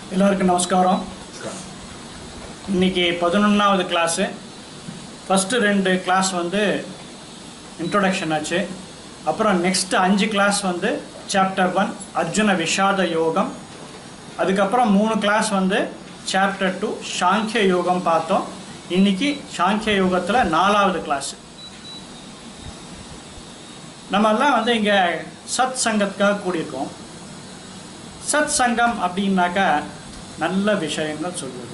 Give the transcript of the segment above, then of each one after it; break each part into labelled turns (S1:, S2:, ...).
S1: எல்லாருக்கும் நமஸ்காரம் இன்னைக்கு பதினொன்றாவது கிளாஸு ஃபஸ்ட்டு ரெண்டு கிளாஸ் வந்து இன்ட்ரோடக்ஷன் ஆச்சு அப்புறம் நெக்ஸ்ட் அஞ்சு கிளாஸ் வந்து சாப்டர் ஒன் அர்ஜுன விஷாத யோகம் அதுக்கப்புறம் மூணு கிளாஸ் வந்து சாப்டர் டூ சாங்கிய யோகம் பார்த்தோம் இன்னைக்கு சாங்கிய யோகத்தில் நாலாவது கிளாஸ் நம்ம எல்லாம் வந்து இங்கே சத் சங்கத்துக்காக கூடியிருக்கோம் சத் சங்கம் அப்படின்னாக்கா நல்ல விஷயங்கள் சொல்வது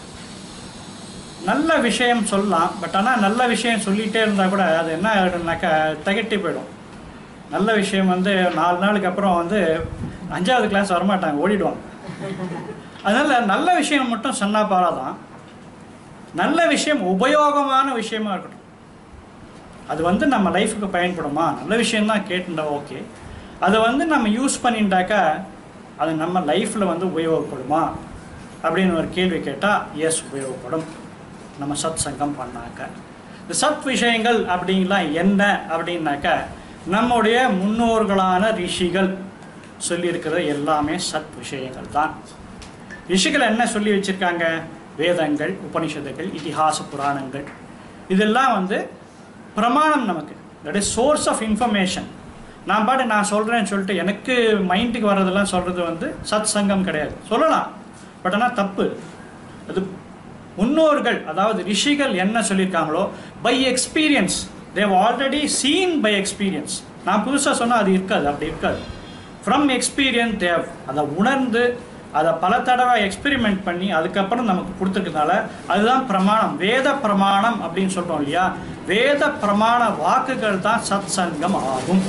S1: நல்ல விஷயம் சொல்லலாம் பட் ஆனால் நல்ல விஷயம் சொல்லிகிட்டே இருந்தால் கூட அது என்ன ஆகிடும்னாக்கா திகட்டி போயிடும் நல்ல விஷயம் வந்து நாலு நாளுக்கு அப்புறம் வந்து அஞ்சாவது கிளாஸ் வரமாட்டாங்க ஓடிடுவாங்க அதனால் நல்ல விஷயம் மட்டும் சொன்னால் பாராதான் நல்ல விஷயம் உபயோகமான விஷயமா இருக்கட்டும் அது வந்து நம்ம லைஃபுக்கு பயன்படுமா நல்ல விஷயம்தான் கேட்டுட்டா ஓகே அதை வந்து நம்ம யூஸ் பண்ணிட்டாக்கா அது நம்ம லைஃப்பில் வந்து உபயோகப்படுமா அப்படின்னு ஒரு கேள்வி கேட்டால் எஸ் உபயோகப்படும் நம்ம சத் சங்கம் பண்ணாக்க இந்த சத் விஷயங்கள் அப்படின்லாம் என்ன அப்படின்னாக்கா நம்முடைய முன்னோர்களான ரிஷிகள் சொல்லியிருக்கிறது எல்லாமே சத் விஷயங்கள் தான் ரிஷிகள் என்ன சொல்லி வச்சுருக்காங்க வேதங்கள் உபனிஷத்துகள் இதிகாச புராணங்கள் இதெல்லாம் வந்து பிரமாணம் நமக்கு that is source of information நான் பாட்டு நான் சொல்கிறேன்னு சொல்லிட்டு எனக்கு மைண்டுக்கு வர்றதெல்லாம் சொல்கிறது வந்து சத் சங்கம் கிடையாது சொல்லலாம் பட் ஆனால் தப்பு அது முன்னோர்கள் அதாவது ரிஷிகள் என்ன சொல்லியிருக்காங்களோ by experience they've already seen by experience நான் புதுசாக சொன்னால் அது இருக்காது அப்படி இருக்காது ஃப்ரம் எக்ஸ்பீரியன்ஸ் தேவ் அதை உணர்ந்து அதை பல தடவை எக்ஸ்பெரிமெண்ட் பண்ணி அதுக்கப்புறம் நமக்கு கொடுத்துருக்கனால அதுதான் பிரமாணம் வேத பிரமாணம் அப்படின்னு சொல்கிறோம் இல்லையா வேத பிரமாண வாக்குகள் தான் சத் சங்கம் ஆகும்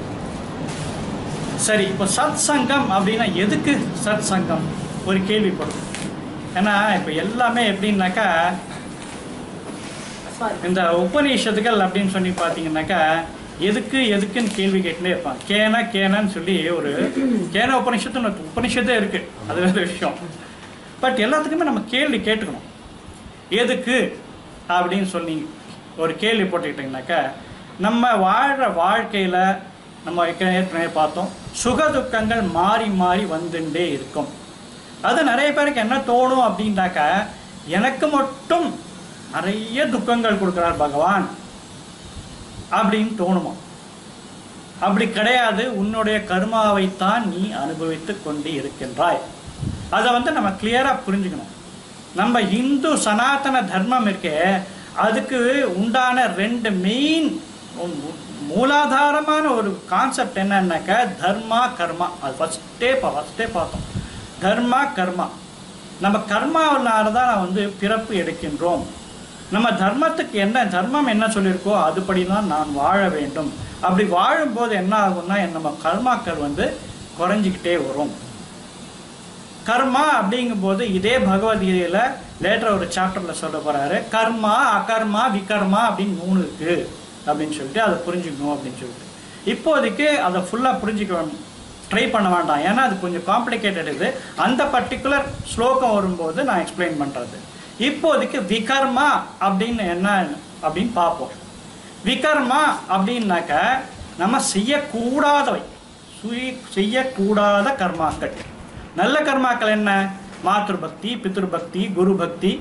S1: சரி இப்போ சத் சங்கம் அப்படின்னா எதுக்கு சத் சங்கம் ஒரு கேள்விப்படும் ஏன்னா இப்போ எல்லாமே எப்படின்னாக்கா இந்த உபநிஷத்துகள் அப்படின்னு சொல்லி பார்த்தீங்கன்னாக்கா எதுக்கு எதுக்குன்னு கேள்வி கேட்டுட்டே இருப்பான் கேன கேனன்னு சொல்லி ஒரு கேன உபனிஷத்துன்னு ஒரு உபனிஷத்தே இருக்கு அது வேறு விஷயம் பட் எல்லாத்துக்குமே நம்ம கேள்வி கேட்டுக்கணும் எதுக்கு அப்படின்னு சொல்லி ஒரு கேள்வி போட்டுக்கிட்டிங்கனாக்கா நம்ம வாழ்கிற வாழ்க்கையில் நம்ம ஏற்கனவே பார்த்தோம் சுக துக்கங்கள் மாறி மாறி வந்துட்டே இருக்கும் அது நிறைய பேருக்கு என்ன தோணும் அப்படின்னாக்கா எனக்கு மட்டும் நிறைய துக்கங்கள் கொடுக்குறார் பகவான் அப்படின்னு தோணுமா அப்படி கிடையாது உன்னுடைய கர்மாவைத்தான் நீ அனுபவித்து கொண்டு இருக்கின்றாய் அதை வந்து நம்ம கிளியராக புரிஞ்சுக்கணும் நம்ம இந்து சனாதன தர்மம் இருக்கே அதுக்கு உண்டான ரெண்டு மெயின் மூலாதாரமான ஒரு கான்செப்ட் என்னன்னாக்கா தர்மா கர்மா அது ஃபஸ்ட்டே ஃபஸ்ட்டே பார்த்தோம் தர்மா கர்மா நம்ம கர்மாவினால தான் வந்து பிறப்பு எடுக்கின்றோம் நம்ம தர்மத்துக்கு என்ன தர்மம் என்ன சொல்லியிருக்கோ அதுபடி தான் நான் வாழ வேண்டும் அப்படி வாழும்போது என்ன ஆகும்னா நம்ம கர்மாக்கள் வந்து குறைஞ்சிக்கிட்டே வரும் கர்மா அப்படிங்கும்போது இதே பகவத்கீதையில் லேட்டர் ஒரு சாப்டரில் சொல்ல போகிறாரு கர்மா அகர்மா விகர்மா அப்படின்னு மூணு இருக்குது அப்படின்னு சொல்லிட்டு அதை புரிஞ்சுக்கணும் அப்படின்னு சொல்லிட்டு இப்போதைக்கு அதை ஃபுல்லாக புரிஞ்சுக்க ட்ரை பண்ண வேண்டாம் ஏன்னா அது கொஞ்சம் காம்ப்ளிகேட்டட் இது அந்த பர்டிகுலர் ஸ்லோகம் வரும்போது நான் எக்ஸ்பிளைன் பண்ணுறது இப்போதைக்கு விகர்மா அப்படின்னு என்ன அப்படின்னு பார்ப்போம் விகர்மா அப்படின்னாக்க நம்ம செய்யக்கூடாதவை செய்யக்கூடாத கர்மாக்கள் நல்ல கர்மாக்கள் என்ன மாத்ரு பக்தி பித்ரு பக்தி குரு பக்தி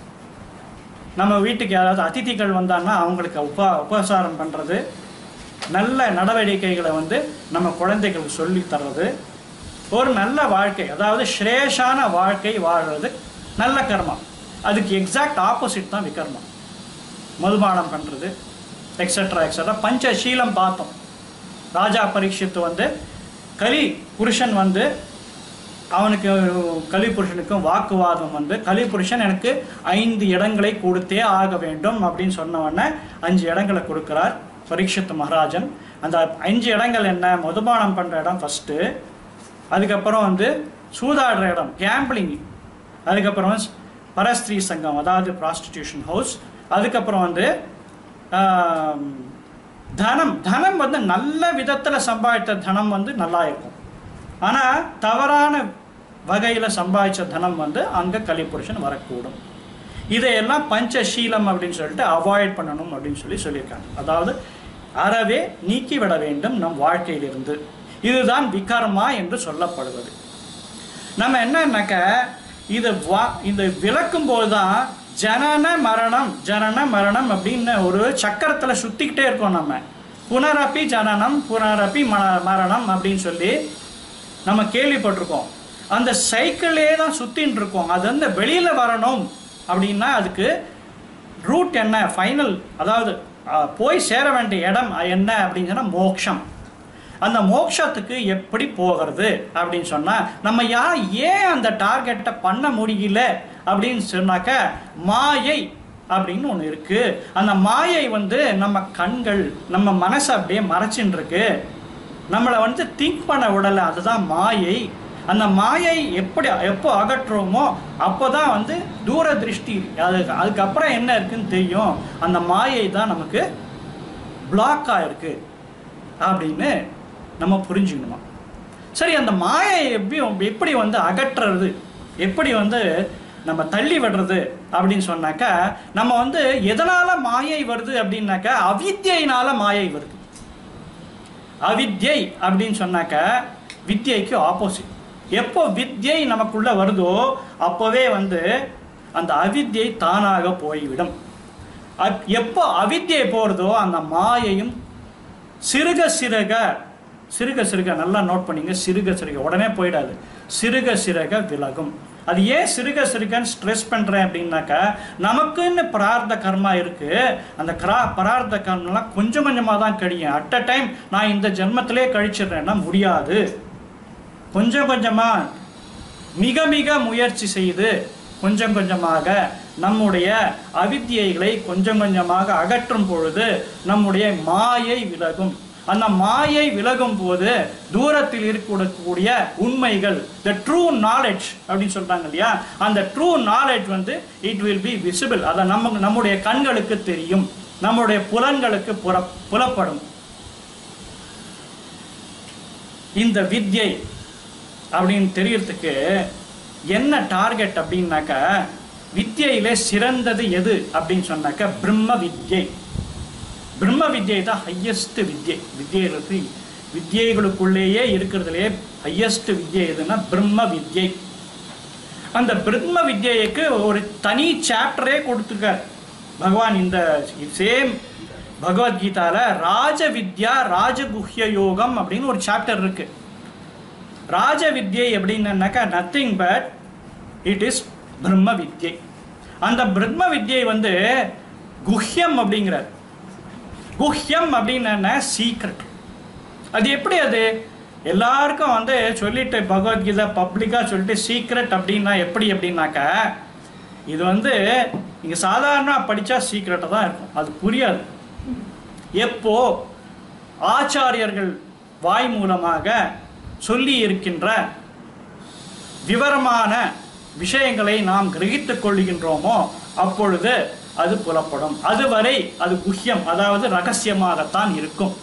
S1: நம்ம வீட்டுக்கு யாராவது அதிதிகள் வந்தாங்கன்னா அவங்களுக்கு உபா உபசாரம் பண்ணுறது நல்ல நடவடிக்கைகளை வந்து நம்ம குழந்தைகளுக்கு சொல்லி தர்றது ஒரு நல்ல வாழ்க்கை அதாவது ஸ்ரேஷான வாழ்க்கை வாழ்கிறது நல்ல கர்மா அதுக்கு எக்ஸாக்ட் ஆப்போசிட் தான் விகர்மா மதுபானம் பண்ணுறது எக்ஸட்ரா எக்ஸட்ரா பஞ்சசீலம் பார்த்தோம் ராஜா பரீட்சித்து வந்து கலி புருஷன் வந்து அவனுக்கு கலி புருஷனுக்கும் வாக்குவாதம் வந்து கலி புருஷன் எனக்கு ஐந்து இடங்களை கொடுத்தே ஆக வேண்டும் அப்படின்னு சொன்ன உடனே அஞ்சு இடங்களை கொடுக்குறார் பரீட்சித் மகாராஜன் அந்த அஞ்சு இடங்கள் என்ன மதுபானம் பண்ணுற இடம் ஃபஸ்ட்டு அதுக்கப்புறம் வந்து சூதாடுற இடம் கேம்பிளிங் அதுக்கப்புறம் பரஸ்திரீ சங்கம் அதாவது ப்ராஸ்டிடியூஷன் ஹவுஸ் அதுக்கப்புறம் வந்து தனம் தனம் வந்து நல்ல விதத்தில் சம்பாதித்த தனம் வந்து நல்லா இருக்கும் ஆனால் தவறான வகையில் சம்பாதிச்ச தனம் வந்து அங்கே கலிபுருஷன் வரக்கூடும் இதையெல்லாம் பஞ்சசீலம் அப்படின்னு சொல்லிட்டு அவாய்ட் பண்ணணும் அப்படின்னு சொல்லி சொல்லியிருக்காங்க அதாவது அறவே நீக்கிவிட வேண்டும் நம் வாழ்க்கையிலிருந்து இதுதான் விகர்மா என்று சொல்லப்படுவது நம்ம என்னன்னாக்க இது வா இந்த விளக்கும் போது தான் ஜனன மரணம் ஜனன மரணம் அப்படின்னு ஒரு சக்கரத்தில் சுற்றிக்கிட்டே இருக்கோம் நம்ம புனரப்பி ஜனனம் புனரப்பி ம மரணம் அப்படின்னு சொல்லி நம்ம கேள்விப்பட்டிருக்கோம் அந்த சைக்கிளே தான் சுத்தின்னு இருக்கோம் அது வந்து வெளியில வரணும் அப்படின்னா அதுக்கு ரூட் என்ன ஃபைனல் அதாவது அஹ், போய் சேர வேண்டிய இடம் என்ன அப்படின்னு சொன்னா மோட்சம் அந்த மோட்சத்துக்கு எப்படி போகிறது அப்படின்னு சொன்னா நம்ம யா ஏன் அந்த டார்கெட்டை பண்ண முடியல அப்படின்னு சொன்னாக்க மாயை அப்படின்னு ஒன்று இருக்கு அந்த மாயை வந்து நம்ம கண்கள் நம்ம மனசை அப்படியே மறைச்சின்னு இருக்கு நம்மளை வந்து திங்க் பண்ண விடலை அதுதான் மாயை அந்த மாயை எப்படி எப்போ அகற்றுறோமோ அப்போ தான் வந்து தூர திருஷ்டி அதுக்கு அதுக்கப்புறம் என்ன இருக்குன்னு தெரியும் அந்த மாயை தான் நமக்கு பிளாக் ஆயிருக்கு அப்படின்னு நம்ம புரிஞ்சுக்கணுமா சரி அந்த மாயை எப்படி எப்படி வந்து அகற்றுறது எப்படி வந்து நம்ம தள்ளி விடுறது அப்படின்னு சொன்னாக்கா நம்ம வந்து எதனால மாயை வருது அப்படின்னாக்கா அவித்யினால மாயை வருது அவித்யை அப்படின்னு சொன்னாக்க வித்யைக்கு ஆப்போசிட் எப்போ வித்யை நமக்குள்ள வருதோ அப்போவே வந்து அந்த அவித்யை தானாக போய்விடும் அப்- எப்போ அவித்யை போகிறதோ அந்த மாயையும் சிறுக சிறுக சிறுக சிறுக நல்லா நோட் பண்ணிங்க சிறுக சிறுக உடனே போயிடாது சிறுக சிறுக விலகும் அது ஏன் சிறுக சிறுகன்னு ஸ்ட்ரெஸ் பண்ணுறேன் அப்படின்னாக்கா நமக்குன்னு பிரார்த்த கர்மா இருக்கு அந்த கிரா பிரார்த்த கர்மம்லாம் கொஞ்சம் கொஞ்சமாக தான் கழியும் அட் அ டைம் நான் இந்த ஜென்மத்திலே கழிச்சிடுறேன்னா முடியாது கொஞ்சம் கொஞ்சமாக மிக மிக முயற்சி செய்து கொஞ்சம் கொஞ்சமாக நம்முடைய அவித்தியைகளை கொஞ்சம் கொஞ்சமாக அகற்றும் பொழுது நம்முடைய மாயை விலகும் அந்த மாயை விலகும் போது தூரத்தில் இருக்கக்கூடிய உண்மைகள் த ட்ரூ நாலேஜ் அப்படின்னு சொல்றாங்க இல்லையா அந்த ட்ரூ நாலேஜ் வந்து இட் வில் பி விசிபிள் அதை நம்ம நம்முடைய கண்களுக்கு தெரியும் நம்முடைய புலன்களுக்கு புற புலப்படும் இந்த வித்யை அப்படின்னு தெரியறதுக்கு என்ன டார்கெட் அப்படின்னாக்கா வித்யையிலே சிறந்தது எது அப்படின்னு சொன்னாக்கா பிரம்ம வித்யை பிரம்ம வித்யை தான் ஹையஸ்ட் வித்யை வித்யைகளுக்கு வித்யைகளுக்குள்ளேயே இருக்கிறதுலே ஹையஸ்ட் வித்யை எதுன்னா பிரம்ம வித்யை அந்த பிரம்ம வித்யைக்கு ஒரு தனி சாப்டரே கொடுத்துருக்கார் பகவான் இந்த சேம் பகவத்கீதால ராஜ வித்யா ராஜகுஹ்ய யோகம் அப்படின்னு ஒரு சாப்டர் இருக்கு ராஜ வித்யை எப்படின்னாக்கா நத்திங் பட் இட் இஸ் பிரம்ம வித்யை அந்த பிரம்ம வித்யை வந்து குஹ்யம் அப்படிங்கிறார் குஹ்யம் அப்படின்னு சீக்ரெட் அது எப்படி அது எல்லாருக்கும் வந்து சொல்லிட்டு பகவத்கீதை பப்ளிக்காக சொல்லிட்டு சீக்ரெட் அப்படின்னா எப்படி அப்படின்னாக்கா இது வந்து இங்கே சாதாரணமாக படித்தா சீக்ரெட்டாக தான் இருக்கும் அது புரியாது எப்போ ஆச்சாரியர்கள் வாய் மூலமாக சொல்லி இருக்கின்ற விவரமான விஷயங்களை நாம் கிரகித்துக் கொள்கின்றோமோ அப்பொழுது அது புலப்படும் அதுவரை அது குஹ்யம் அதாவது ரகசியமாகத்தான் இருக்கும்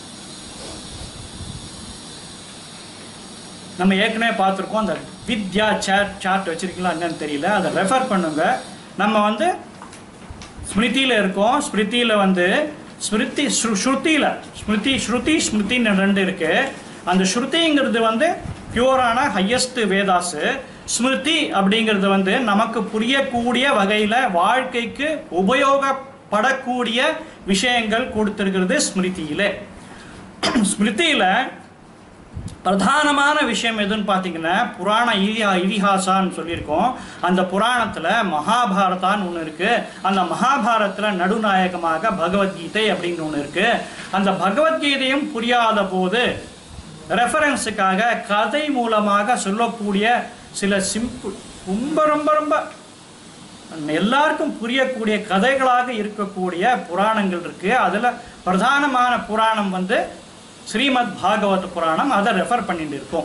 S1: நம்ம ஏற்கனவே பார்த்துருக்கோம் அந்த வித்யா சேட் சார்ட் வச்சிருக்கீங்களா என்னன்னு தெரியல அதை ரெஃபர் பண்ணுங்க நம்ம வந்து ஸ்மிருதியில் இருக்கோம் ஸ்மிருதியில் வந்து ஸ்மிருதி ஸ்ரு ஸ்ருதியில் ஸ்மிருதி ஸ்ருதி ஸ்மிருதின்னு ரெண்டு இருக்கு அந்த ஸ்ருதிங்கிறது வந்து பியூரான ஹையஸ்ட் வேதாஸு ஸ்மிருதி அப்படிங்கிறது வந்து நமக்கு புரியக்கூடிய வகையில் வாழ்க்கைக்கு உபயோகப்படக்கூடிய விஷயங்கள் கொடுத்துருக்கிறது ஸ்மிருதியிலே ஸ்மிருதியில் பிரதானமான விஷயம் எதுன்னு பார்த்தீங்கன்னா புராண இதிஹா இதிஹாசான்னு சொல்லியிருக்கோம் அந்த புராணத்தில் மகாபாரதான்னு ஒன்று இருக்குது அந்த மகாபாரத்தில் நடுநாயகமாக பகவத்கீதை அப்படின்னு ஒன்று இருக்குது அந்த பகவத்கீதையும் புரியாத போது ரெஃபரன்ஸுக்காக கதை மூலமாக சொல்லக்கூடிய சில சிம்பிள் ரொம்ப ரொம்ப ரொம்ப எல்லாருக்கும் புரியக்கூடிய கதைகளாக இருக்கக்கூடிய புராணங்கள் இருக்கு அதுல பிரதானமான புராணம் வந்து ஸ்ரீமத் பாகவத புராணம் அதை ரெஃபர் பண்ணிட்டு இருக்கோம்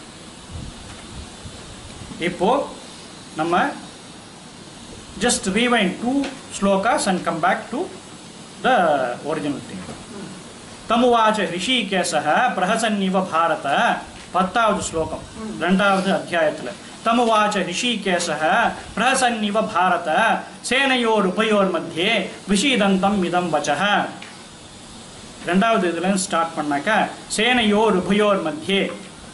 S1: இப்போ நம்ம just rewind two slokas and come back to the original thing தமுவாச்ச ரிஷிகேசக பிரஹசன்னிவ பாரத பத்தாவது ஸ்லோகம் ரெண்டாவது அத்தியாயத்தில் தமுவாச்ச ரிஷிகேசக பிரஹசன்னிவ பாரத சேனையோர் உபயோர் மத்தியே விஷீதந்தம் இதம் வச்சக ரெண்டாவது இதுல ஸ்டார்ட் பண்ணாக்க சேனையோர் உபயோர் மத்தியே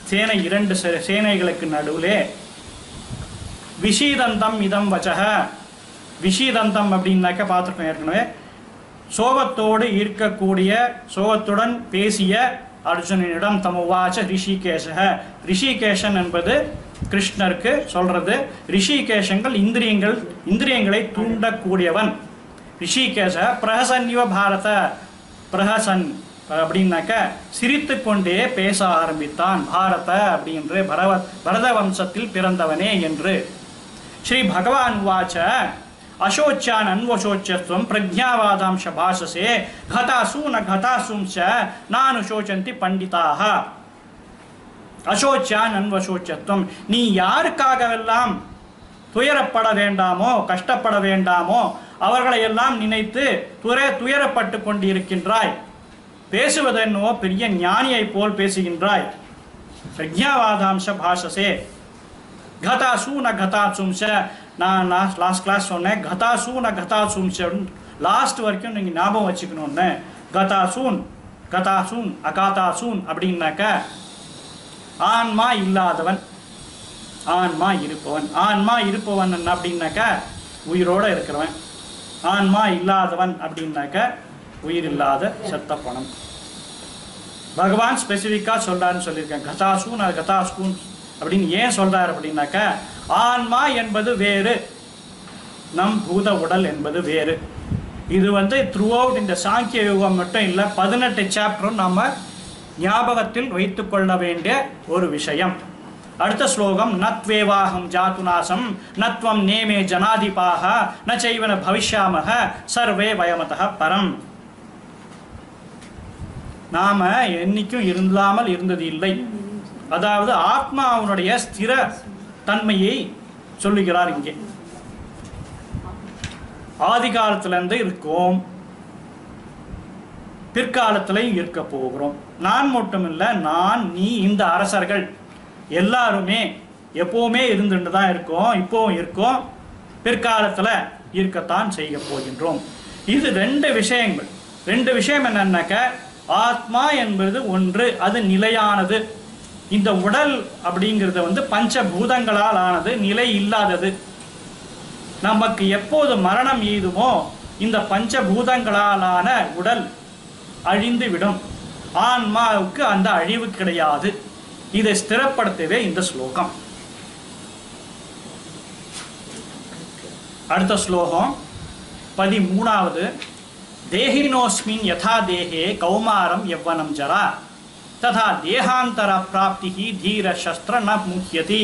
S1: சேனை இரண்டு சே- சேனைகளுக்கு நடுவிலே விஷீதந்தம் இதம் வச்சக விஷீதந்தம் அப்படின்னாக்க பார்த்துருக்கோம் ஏற்கனவே சோகத்தோடு இருக்கக்கூடிய சோகத்துடன் பேசிய அர்ஜுனனிடம் தமுவாச்ச ரிஷிகேஷக ரிஷிகேஷன் என்பது கிருஷ்ணருக்கு சொல்றது ரிஷிகேஷங்கள் இந்திரியங்கள் இந்திரியங்களை தூண்டக்கூடியவன் ரிஷிகேஷ பிரஹசன்யவ பாரத பிரஹசன் அப்படின்னாக்க சிரித்து கொண்டே பேச ஆரம்பித்தான் பாரத அப்படின்று பரவ பரத வம்சத்தில் பிறந்தவனே என்று ஸ்ரீ பகவான் உவாச்ச அசோச்யான் அன்வசோச்சஸ்வம் பிரஜாவாதாம்ச பாஷசே கதாசு ந கதாசும் ச நானுசோச்சந்தி பண்டிதாக அசோச்யான் அன்வசோச்சத்துவம் நீ யாருக்காகவெல்லாம் துயரப்பட வேண்டாமோ கஷ்டப்பட வேண்டாமோ அவர்களை எல்லாம் நினைத்து துர துயரப்பட்டு கொண்டிருக்கின்றாய் பேசுவதென்னோ பெரிய ஞானியைப் போல் பேசுகின்றாய் பிரஜாவாதாம்ச பாஷசே கதாசு ந கதாசும்ச நான் லாஸ்ட் லாஸ்ட் கிளாஸ் சொன்னேன் கதாசு ந கதாசும்ச லாஸ்ட் வரைக்கும் நீங்கள் ஞாபகம் வச்சுக்கணும்னு கதாசூன் கதாசூன் அகாதாசூன் அப்படின்னாக்க ஆன்மா இல்லாதவன் ஆன்மா இருப்பவன் ஆன்மா இருப்பவன் என்ன அப்படின்னாக்க உயிரோட இருக்கிறவன் ஆன்மா இல்லாதவன் அப்படின்னாக்க உயிர் இல்லாத செத்த பணம் பகவான் ஸ்பெசிஃபிக்காக சொல்றாருன்னு சொல்லியிருக்கேன் கதாசூன் அது கதாசூன் அப்படின்னு ஏன் சொல்றாரு அப்படின்னாக்க ஆன்மா என்பது வேறு நம் பூத உடல் என்பது வேறு இது வந்து த்ரூ அவுட் இந்த சாங்கிய யுகம் மட்டும் இல்லை பதினெட்டு சாப்டரும் நம்ம ஞாபகத்தில் வைத்துக்கொள்ள வேண்டிய ஒரு விஷயம் அடுத்த ஸ்லோகம் நத்வேவாகம் ஜாத்துநாசம் நத்வம் நேமே ஜனாதிபாக ந செய்வன பவிஷ்யாமக சர்வே வயமதः பரம் நாம என்னைக்கும் இல்லாமல் இருந்தது இல்லை அதாவது ஆத்மாவுடைய ஸ்திர தன்மையை சொல்லுகிறார் இங்கே ஆதி காலத்திலிருந்து இருக்கோம் பிற்காலத்திலையும் இருக்க போகிறோம் நான் மட்டும் இல்லை நான் நீ இந்த அரசர்கள் எல்லாருமே எப்போவுமே இருந்துட்டு தான் இருக்கோம் இப்போவும் இருக்கோம் பிற்காலத்தில் இருக்கத்தான் செய்ய போகின்றோம் இது ரெண்டு விஷயங்கள் ரெண்டு விஷயம் என்னன்னாக்க ஆத்மா என்பது ஒன்று அது நிலையானது இந்த உடல் அப்படிங்கிறது வந்து பஞ்சபூதங்களால் ஆனது நிலை இல்லாதது நமக்கு எப்போது மரணம் எய்துமோ இந்த பஞ்சபூதங்களாலான உடல் அழிந்து விடும் ஆன்மாவுக்கு அந்த அழிவு கிடையாது இதை ஸ்திரப்படுத்தவே இந்த ஸ்லோகம் அடுத்த ஸ்லோகம் பதிமூணாவது தேகினோஸ்மின் யதா தேகே கௌமாரம் யவ்வனம் ஜரா ததா தேகாந்தர பிராப்தி தீர சஸ்திர ந முக்கியதி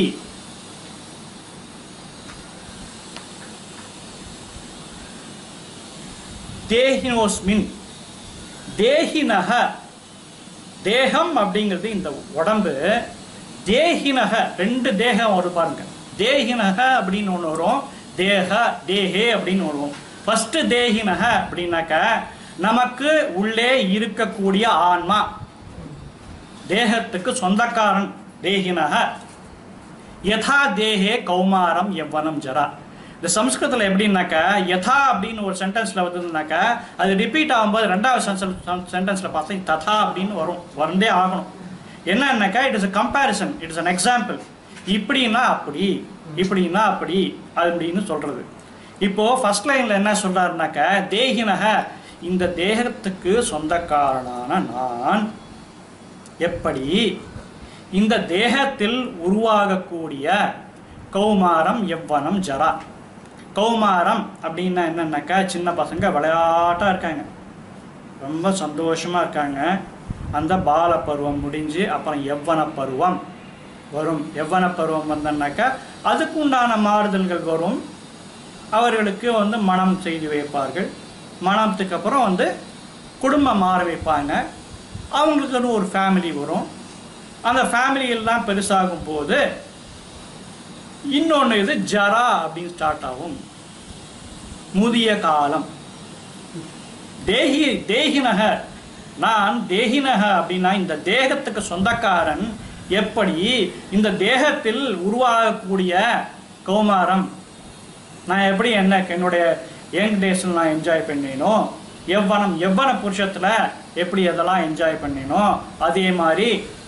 S1: தேகினோஸ்மின் தேகினக தேகம் அப்படிங்கிறது இந்த உடம்பு தேகினக ரெண்டு தேகம் வரும் பாருங்க தேகினக அப்படின்னு ஒன்று வரும் தேக தேகே அப்படின்னு வரும் ஃபர்ஸ்ட் தேகினக அப்படின்னாக்க நமக்கு உள்ளே இருக்கக்கூடிய ஆன்மா தேகத்துக்கு சொந்தக்காரன் தேகினக யதா தேகே கௌமாரம் எவ்வனம் ஜரா இந்த சம்ஸ்கிருதத்தில் எப்படின்னாக்கா யதா அப்படின்னு ஒரு சென்டென்ஸில் வந்ததுனாக்கா அது ரிப்பீட் ஆகும்போது ரெண்டாவது சென்டென்ஸில் பார்த்தா ததா அப்படின்னு வரும் வந்தே ஆகணும் என்னன்னாக்கா it is a comparison it is an example இப்படின்னா அப்படி இப்படின்னா அப்படி அப்படின்னு சொல்கிறது இப்போது ஃபர்ஸ்ட் லைனில் என்ன சொல்கிறாருனாக்கா தேகினக இந்த தேகத்துக்கு சொந்தக்காரனான நான் எப்படி இந்த தேகத்தில் உருவாகக்கூடிய கௌமாரம் எவ்வனம் ஜரா கௌமாரம் அப்படின்னா என்னன்னாக்கா சின்ன பசங்க விளையாட்டாக இருக்காங்க ரொம்ப சந்தோஷமாக இருக்காங்க அந்த பால பருவம் முடிஞ்சு அப்புறம் எவ்வன பருவம் வரும் எவ்வன பருவம் வந்தனாக்கா அதுக்கு உண்டான மாறுதல்கள் வரும் அவர்களுக்கு வந்து மனம் செய்து வைப்பார்கள் மனத்துக்கு அப்புறம் வந்து குடும்பம் மாற வைப்பாங்க அவங்களுக்குன்னு ஒரு ஃபேமிலி வரும் அந்த ஃபேமிலி எல்லாம் பெருசாகும் போது இன்னொன்று இது ஜரா அப்படின்னு ஸ்டார்ட் ஆகும் முதிய காலம் தேகி தேகினக நான் தேகினக அப்படின்னா இந்த தேகத்துக்கு சொந்தக்காரன் எப்படி இந்த தேகத்தில் உருவாகக்கூடிய கௌமாரம் நான் எப்படி என்ன என்னுடைய யங் டேஸில் நான் என்ஜாய் பண்ணினோ எவ்வனம் எவ்வன புருஷத்தில் எப்படி அதெல்லாம் என்ஜாய் பண்ணினோ அதே மாதிரி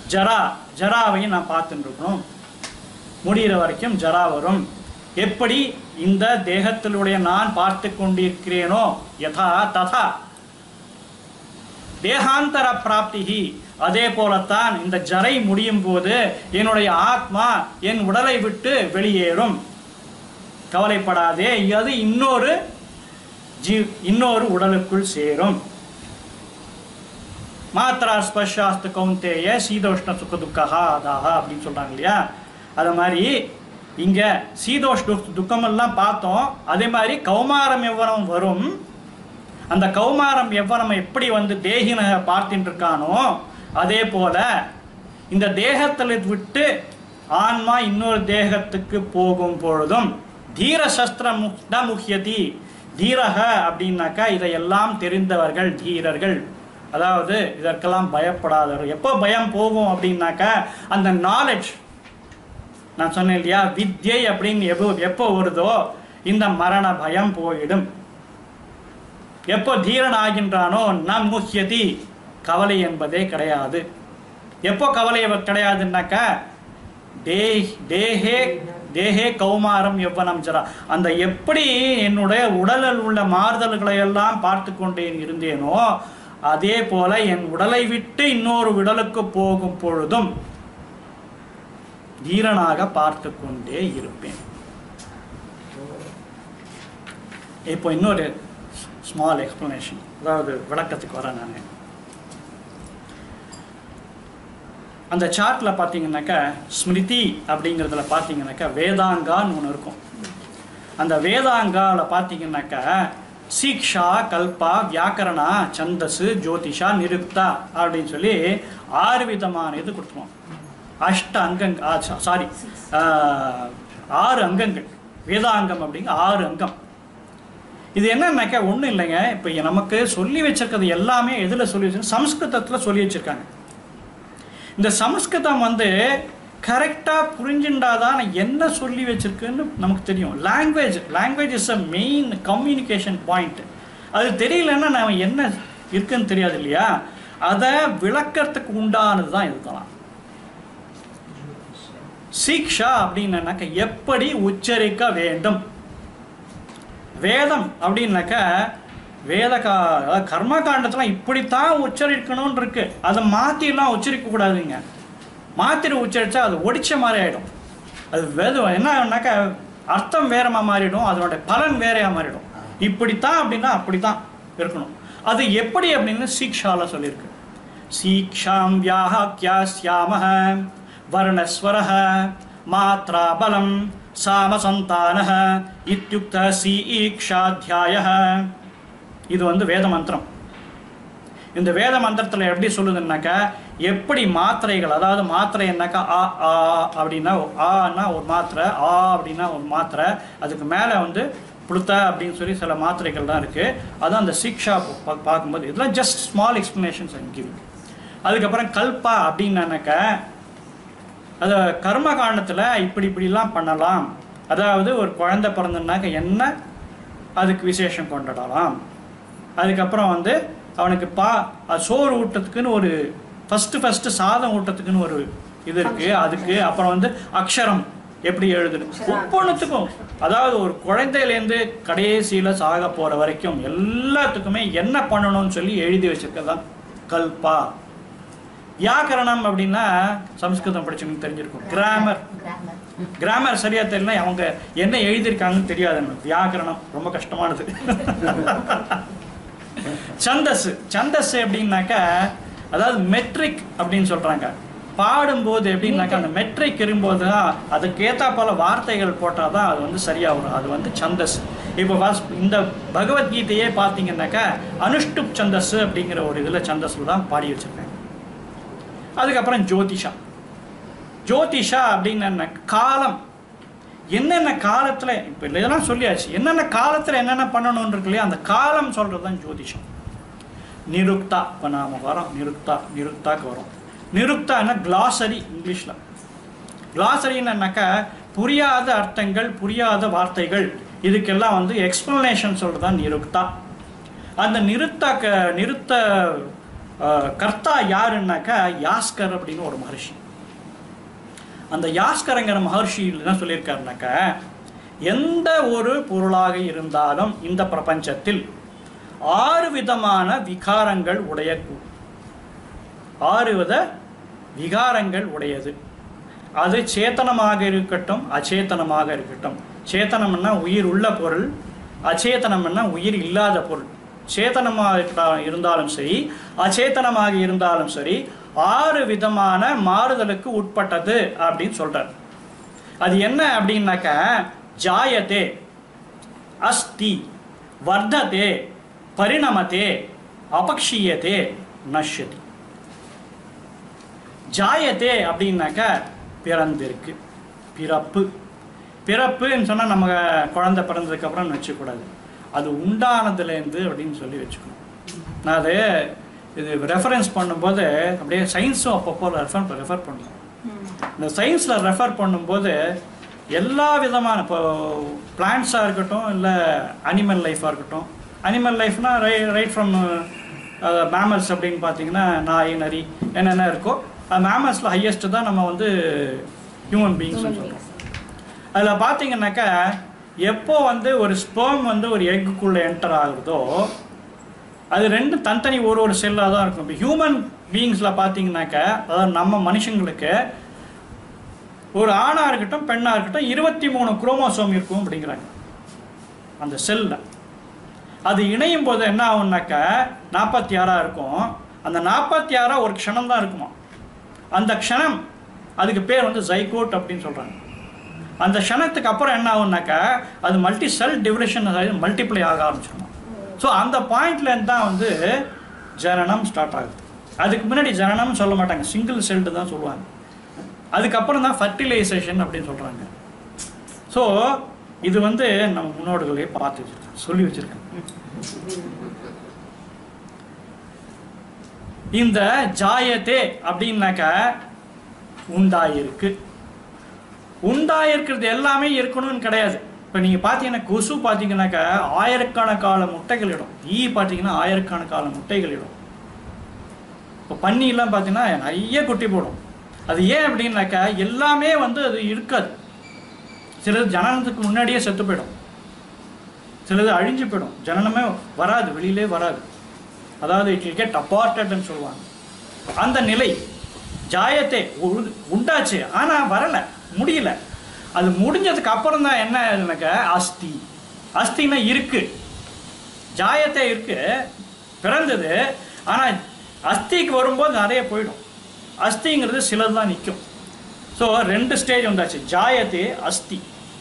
S1: ஜரா ஜராவையும் நான் பார்த்துட்டு இருக்கணும் முடிகிற வரைக்கும் ஜரா வரும் எப்படி இந்த தேகத்திலுடைய நான் பார்த்து கொண்டிருக்கிறேனோ யதா ததா தேகாந்தர பிராப்திகி அதே போலத்தான் இந்த ஜரை முடியும் போது என்னுடைய ஆத்மா என் உடலை விட்டு வெளியேறும் கவலைப்படாதே அது இன்னொரு ஜீ இன்னொரு உடலுக்குள் சேரும் மாத்ரா ஸ்பர்ஷாஸ்து கௌந்தேய சீதோஷ்ண சுக துக்கஹா அதாஹா அப்படின்னு சொல்றாங்க இல்லையா அது மாதிரி இங்க சீதோஷ் துக் துக்கமெல்லாம் பார்த்தோம் அதே மாதிரி கௌமாரம் எவ்வளவு வரும் அந்த கௌமாரம் எவ்வளவு எப்படி வந்து தேகின பார்த்துட்டு இருக்கானோ அதே போல இந்த தேகத்தில் விட்டு ஆன்மா இன்னொரு தேகத்துக்கு போகும் பொழுதும் தீர சஸ்திரம் ந முக்கியதி தீரக அப்படின்னாக்கா இதையெல்லாம் தெரிந்தவர்கள் தீரர்கள் அதாவது இதற்கெல்லாம் பயப்படாதவர்கள் எப்போ பயம் போகும் அப்படின்னாக்கா அந்த நாலேஜ் நான் சொன்னேன் இல்லையா வித்யை அப்படின்னு எப்போ எப்போ வருதோ இந்த மரண பயம் போயிடும் எப்போ தீரன் ஆகின்றானோ நம் முக்கியதி கவலை என்பதே கிடையாது எப்போ கவலை கிடையாதுன்னாக்கா தே தேஹே தேஹே கௌமாரம் எவ்வனம் ஜரா அந்த எப்படி என்னுடைய உடலில் உள்ள மாறுதல்களை எல்லாம் பார்த்து கொண்டே இருந்தேனோ அதே போல என் உடலை விட்டு இன்னொரு உடலுக்கு போகும் பொழுதும் தீரனாக பார்த்து கொண்டே இருப்பேன் இப்போ இன்னொரு ஸ்மால் எக்ஸ்பிளனேஷன் அதாவது விளக்கத்துக்கு வரேன் நான் அந்த சார்ட்டில் பார்த்தீங்கன்னாக்கா ஸ்மிருதி அப்படிங்கிறதுல பார்த்தீங்கன்னாக்கா வேதாங்கான்னு ஒன்று இருக்கும் அந்த வேதாங்காவில் பார்த்தீங்கன்னாக்கா சீக்ஷா கல்பா வியாக்கரணா சந்தசு ஜோதிஷா நிருக்தா அப்படின்னு சொல்லி ஆறு விதமான இது கொடுத்துருவோம் அஷ்ட அங்கங் சாரி ஆறு அங்கங்கள் வேதாங்கம் அப்படிங்க ஆறு அங்கம் இது என்னன்னாக்கா ஒன்றும் இல்லைங்க இப்போ நமக்கு சொல்லி வச்சிருக்கிறது எல்லாமே எதில் சொல்லி வச்சிருக்காங்க சம்ஸ்கிருதத்தில் சொல்லி வச்சிருக்காங்க இந்த சமஸ்கிருதம் வந்து கரெக்டாக புரிஞ்சுண்டாதான் என்ன சொல்லி வச்சிருக்குன்னு நமக்கு தெரியும் language language is a main communication point அது தெரியலன்னா நம்ம என்ன இருக்குன்னு தெரியாது இல்லையா அதை விளக்கறதுக்கு உண்டானது தான் இதெல்லாம் சீக்ஷா அப்படின்னாக்க எப்படி உச்சரிக்க வேண்டும் வேதம் அப்படின்னாக்க வேத கா கர்ம காண்டத்தில் இப்படித்தான் உச்சரிக்கணும்னு இருக்கு அதை மாற்றிலாம் உச்சரிக்க கூடாதுங்க மாத்திரை உச்சரித்தா அது ஒடிச்ச மாதிரி ஆகிடும் அது வேதம் என்ன ஆகும்னாக்கா அர்த்தம் வேறமா மாறிடும் அதனுடைய பலன் வேறையா மாறிடும் இப்படித்தான் அப்படின்னா அப்படித்தான் இருக்கணும் அது எப்படி அப்படின்னு சீக்ஷால சொல்லியிருக்கு சீக்ஷாம் வியாஹாக்கியாஸ்யாம வர்ணஸ்வரः மாத்ரா பலம் சாமசந்தான இத்தியுக்த சீக்ஷாத்தியாய இது வந்து வேத மந்திரம் இந்த வேத மந்திரத்தில் எப்படி சொல்லுதுன்னாக்கா எப்படி மாத்திரைகள் அதாவது மாத்திரை என்னக்கா ஆ ஆ அப்படின்னா ஆன்னா ஒரு மாத்திரை ஆ அப்படின்னா ஒரு மாத்திரை அதுக்கு மேலே வந்து புளுத்த அப்படின்னு சொல்லி சில மாத்திரைகள் தான் இருக்குது அதுவும் அந்த சிக்ஷா பா- பார்க்கும்போது இதெல்லாம் ஜஸ்ட் ஸ்மால் எக்ஸ்ப்ளனேஷன்ஸ் கிவிங் அதுக்கப்புறம் கல்பா அப்படின்னாக்கா அது கர்ம காண்டத்தில் இப்படி இப்படிலாம் பண்ணலாம் அதாவது ஒரு குழந்தை பிறந்தனாக்க என்ன அதுக்கு விசேஷம் கொண்டாடலாம் அதுக்கப்புறம் வந்து அவனுக்கு பா அஹ் சோறு ஊட்டத்துக்குன்னு ஒரு ஃபஸ்ட்டு ஃபஸ்ட்டு சாதம் ஊட்டத்துக்குன்னு ஒரு இது இருக்குது அதுக்கு அப்புறம் வந்து அக்ஷரம் எப்படி எழுதுது ஒவ்வொன்றுத்துக்கும் அதாவது ஒரு குழந்தையிலேருந்து கடைசியில் சாக போகிற வரைக்கும் எல்லாத்துக்குமே என்ன பண்ணணும்னு சொல்லி எழுதி வச்சிருக்கிறது தான் கல்பா வியாக்கரணம் அப்படின்னா சம்ஸ்கிருதம் படிச்சவங்களுக்கு தெரிஞ்சிருக்கும் கிராமர்
S2: கிராமர்
S1: கிராமர் சரியா தெரியல அவங்க என்ன எழுதியிருக்காங்கன்னு தெரியாது எனக்கு வியாக்கரணம் ரொம்ப கஷ்டமானது சந்தஸ் சந்தஸ் எப்படின்னாக்கா அதாவது மெட்ரிக் அப்படின்னு சொல்றாங்க பாடும்போது எப்படின்னாக்கா அந்த மெட்ரிக் இருக்கும்போது தான் அதுக்கேற்றா போல வார்த்தைகள் போட்டால் தான் அது வந்து சரியா வரும் அது வந்து சந்தஸ் இப்போ வாஸ்- இந்த பகவத்கீதையே பார்த்தீங்கன்னாக்கா அனுஷ்டுப் சந்தஸ் அப்படிங்கிற ஒரு இதில் சந்தஸில் தான் பாடி வச்சிருக்காங்க அதுக்கப்புறம் ஜோதிஷா ஜோதிஷா அப்படின்னு என்ன காலம் என்னென்ன காலத்தில் இப்போ இதெல்லாம் சொல்லியாச்சு என்னென்ன காலத்தில் என்னென்ன பண்ணணும்னு இருக்கு இல்லையா அந்த காலம் சொல்கிறது தான் ஜோதிஷம் நிருக்தா இப்போ நாம் வரோம் நிருக்தா நிருக்தாக்கு வரோம் நிருக்தான்னா கிளாசரி இங்கிலீஷில் கிளாசரின்னாக்கா புரியாத அர்த்தங்கள் புரியாத வார்த்தைகள் இதுக்கெல்லாம் வந்து எக்ஸ்ப்ளனேஷன் சொல்கிறது தான் நிருக்தா அந்த நிறுத்த க நிறுத்த அஹ், கர்த்தா யாருன்னாக்கா யாஸ்கர் அப்படின்னு ஒரு மகர்ஷி அந்த யாஸ்கரங்கிற மகர்ஷி என்ன சொல்லியிருக்காருனாக்கா எந்த ஒரு பொருளாக இருந்தாலும் இந்த பிரபஞ்சத்தில் ஆறு விதமான விகாரங்கள் உடைய கூ- ஆறு வித விகாரங்கள் உடையது அது சேத்தனமாக இருக்கட்டும் அச்சேதனமாக இருக்கட்டும் சேத்தனம்னா உயிர் உள்ள பொருள் அச்சேதனம்னா உயிர் இல்லாத பொருள் சேத்தனமாக இருக்கா- இருந்தாலும் சரி அச்சேதனமாக இருந்தாலும் சரி ஆறு விதமான மாறுதலுக்கு உட்பட்டது அப்படின்னு சொல்றார் அது என்ன அப்படின்னாக்க ஜாயதே அஸ்தி வர்த்ததே பரிணமதே அபக்ஷீயதே நஷ்யதி ஜாயத்தே அப்படின்னாக்க பிறந்திருக்கு பிறப்பு பிறப்புன்னு சொன்னால் நம்ம குழந்தை பிறந்ததுக்கப்புறம் வச்சுக்கூடாது அது உண்டானதுலேருந்து அப்படின்னு சொல்லி வச்சுக்கணும் நான் அது இது ரெஃபரன்ஸ் பண்ணும்போது அப்படியே சயின்ஸும் அப்பப்போ ரெஃபர் ரெஃபர் பண்ணலாம் இந்த சயின்ஸில் ரெஃபர் பண்ணும்போது எல்லா விதமான இப்போ பிளான்ஸாக இருக்கட்டும் இல்லை அனிமல் லைஃபாக இருக்கட்டும் அனிமல் லைஃப்னா ரை ரைட் ஃப்ரம் மேமல்ஸ் அப்படின்னு பார்த்தீங்கன்னா நாய் நரி என்னென்ன இருக்கோ அது மேமல்ஸில் ஹையஸ்ட்டு தான் நம்ம வந்து ஹியூமன் பீயிங்ஸ்னு சொல்கிறோம் அதில் பார்த்தீங்கன்னாக்கா எப்போ வந்து ஒரு ஸ்பெர்ம் வந்து ஒரு எக்குக்குள்ளே என்டர் ஆகுதோ அது ரெண்டும் தனித்தனி ஒரு ஒரு செல்லாக தான் இருக்கும் இப்போ ஹியூமன் பீயிங்ஸில் பார்த்தீங்கன்னாக்கா அதாவது நம்ம மனுஷங்களுக்கு ஒரு ஆணாக இருக்கட்டும் பெண்ணாக இருக்கட்டும் இருபத்தி மூணு குரோமோசோம் இருக்கும் அப்படிங்கிறாங்க அந்த செல்லில் அது இணையும் போது என்ன ஆகும்னாக்கா நாற்பத்தி ஆறாக இருக்கும் அந்த நாற்பத்தி ஆறா ஒரு க்ஷணம் தான் இருக்குமா அந்த க்ஷணம் அதுக்கு பேர் வந்து ஜைகோட் அப்படின்னு சொல்கிறாங்க அந்த க்ஷணத்துக்கு அப்புறம் என்ன ஆகும்னாக்கா அது மல்டி செல் டிவிரேஷன் அதாவது மல்டிப்ளை ஆக ஆரம்பிச்சிருமா ஸோ அந்த பாயிண்ட்லேருந்து தான் வந்து ஜனனம் ஸ்டார்ட் ஆகுது அதுக்கு முன்னாடி ஜனனம்னு சொல்ல மாட்டாங்க சிங்கிள் செல்டு தான் சொல்லுவாங்க அதுக்கப்புறம் தான் ஃபர்டிலைசேஷன் அப்படின்னு சொல்கிறாங்க ஸோ இது வந்து நம்ம முன்னோர்களே பார்த்து வச்சிருக்கேன் சொல்லி வச்சிருக்கேன் இந்த ஜாயத்தே அப்படின்னாக்கா உண்டாயிருக்கு உண்டாயிருக்கிறது எல்லாமே இருக்கணும்னு கிடையாது இப்போ நீங்கள் பார்த்தீங்கன்னா கொசு பார்த்தீங்கன்னாக்கா ஆயிரக்கணக்கான முட்டைகள் இடும் ஈ பார்த்தீங்கன்னா ஆயிரக்கணக்கான முட்டைகள் இடும் இப்போ பன்னியெல்லாம் பார்த்தீங்கன்னா நிறைய குட்டி போடும் அது ஏன் அப்படின்னாக்கா எல்லாமே வந்து அது இருக்காது சிலது ஜனனத்துக்கு முன்னாடியே செத்து போயிடும் சிலது அழிஞ்சு போயிடும் ஜனனமே வராது வெளியிலே வராது அதாவது இட் will கெட் அப்பார்ட்டட்னு சொல்லுவாங்க அந்த நிலை ஜாயத்தை உ- உண்டாச்சு ஆனால் வரலை முடியல அது முடிஞ்சதுக்கு அப்புறம் தான் என்ன ஆகுதுனாக்கா அஸ்தி அஸ்தினா இருக்கு ஜாயத்தை இருக்கு பிறந்தது ஆனால் அஸ்திக்கு வரும்போது நிறைய போயிடும் அஸ்திங்கிறது சிலது தான் நிற்கும் ஸோ ரெண்டு ஸ்டேஜ் வந்தாச்சு ஜாயத்தே அஸ்தி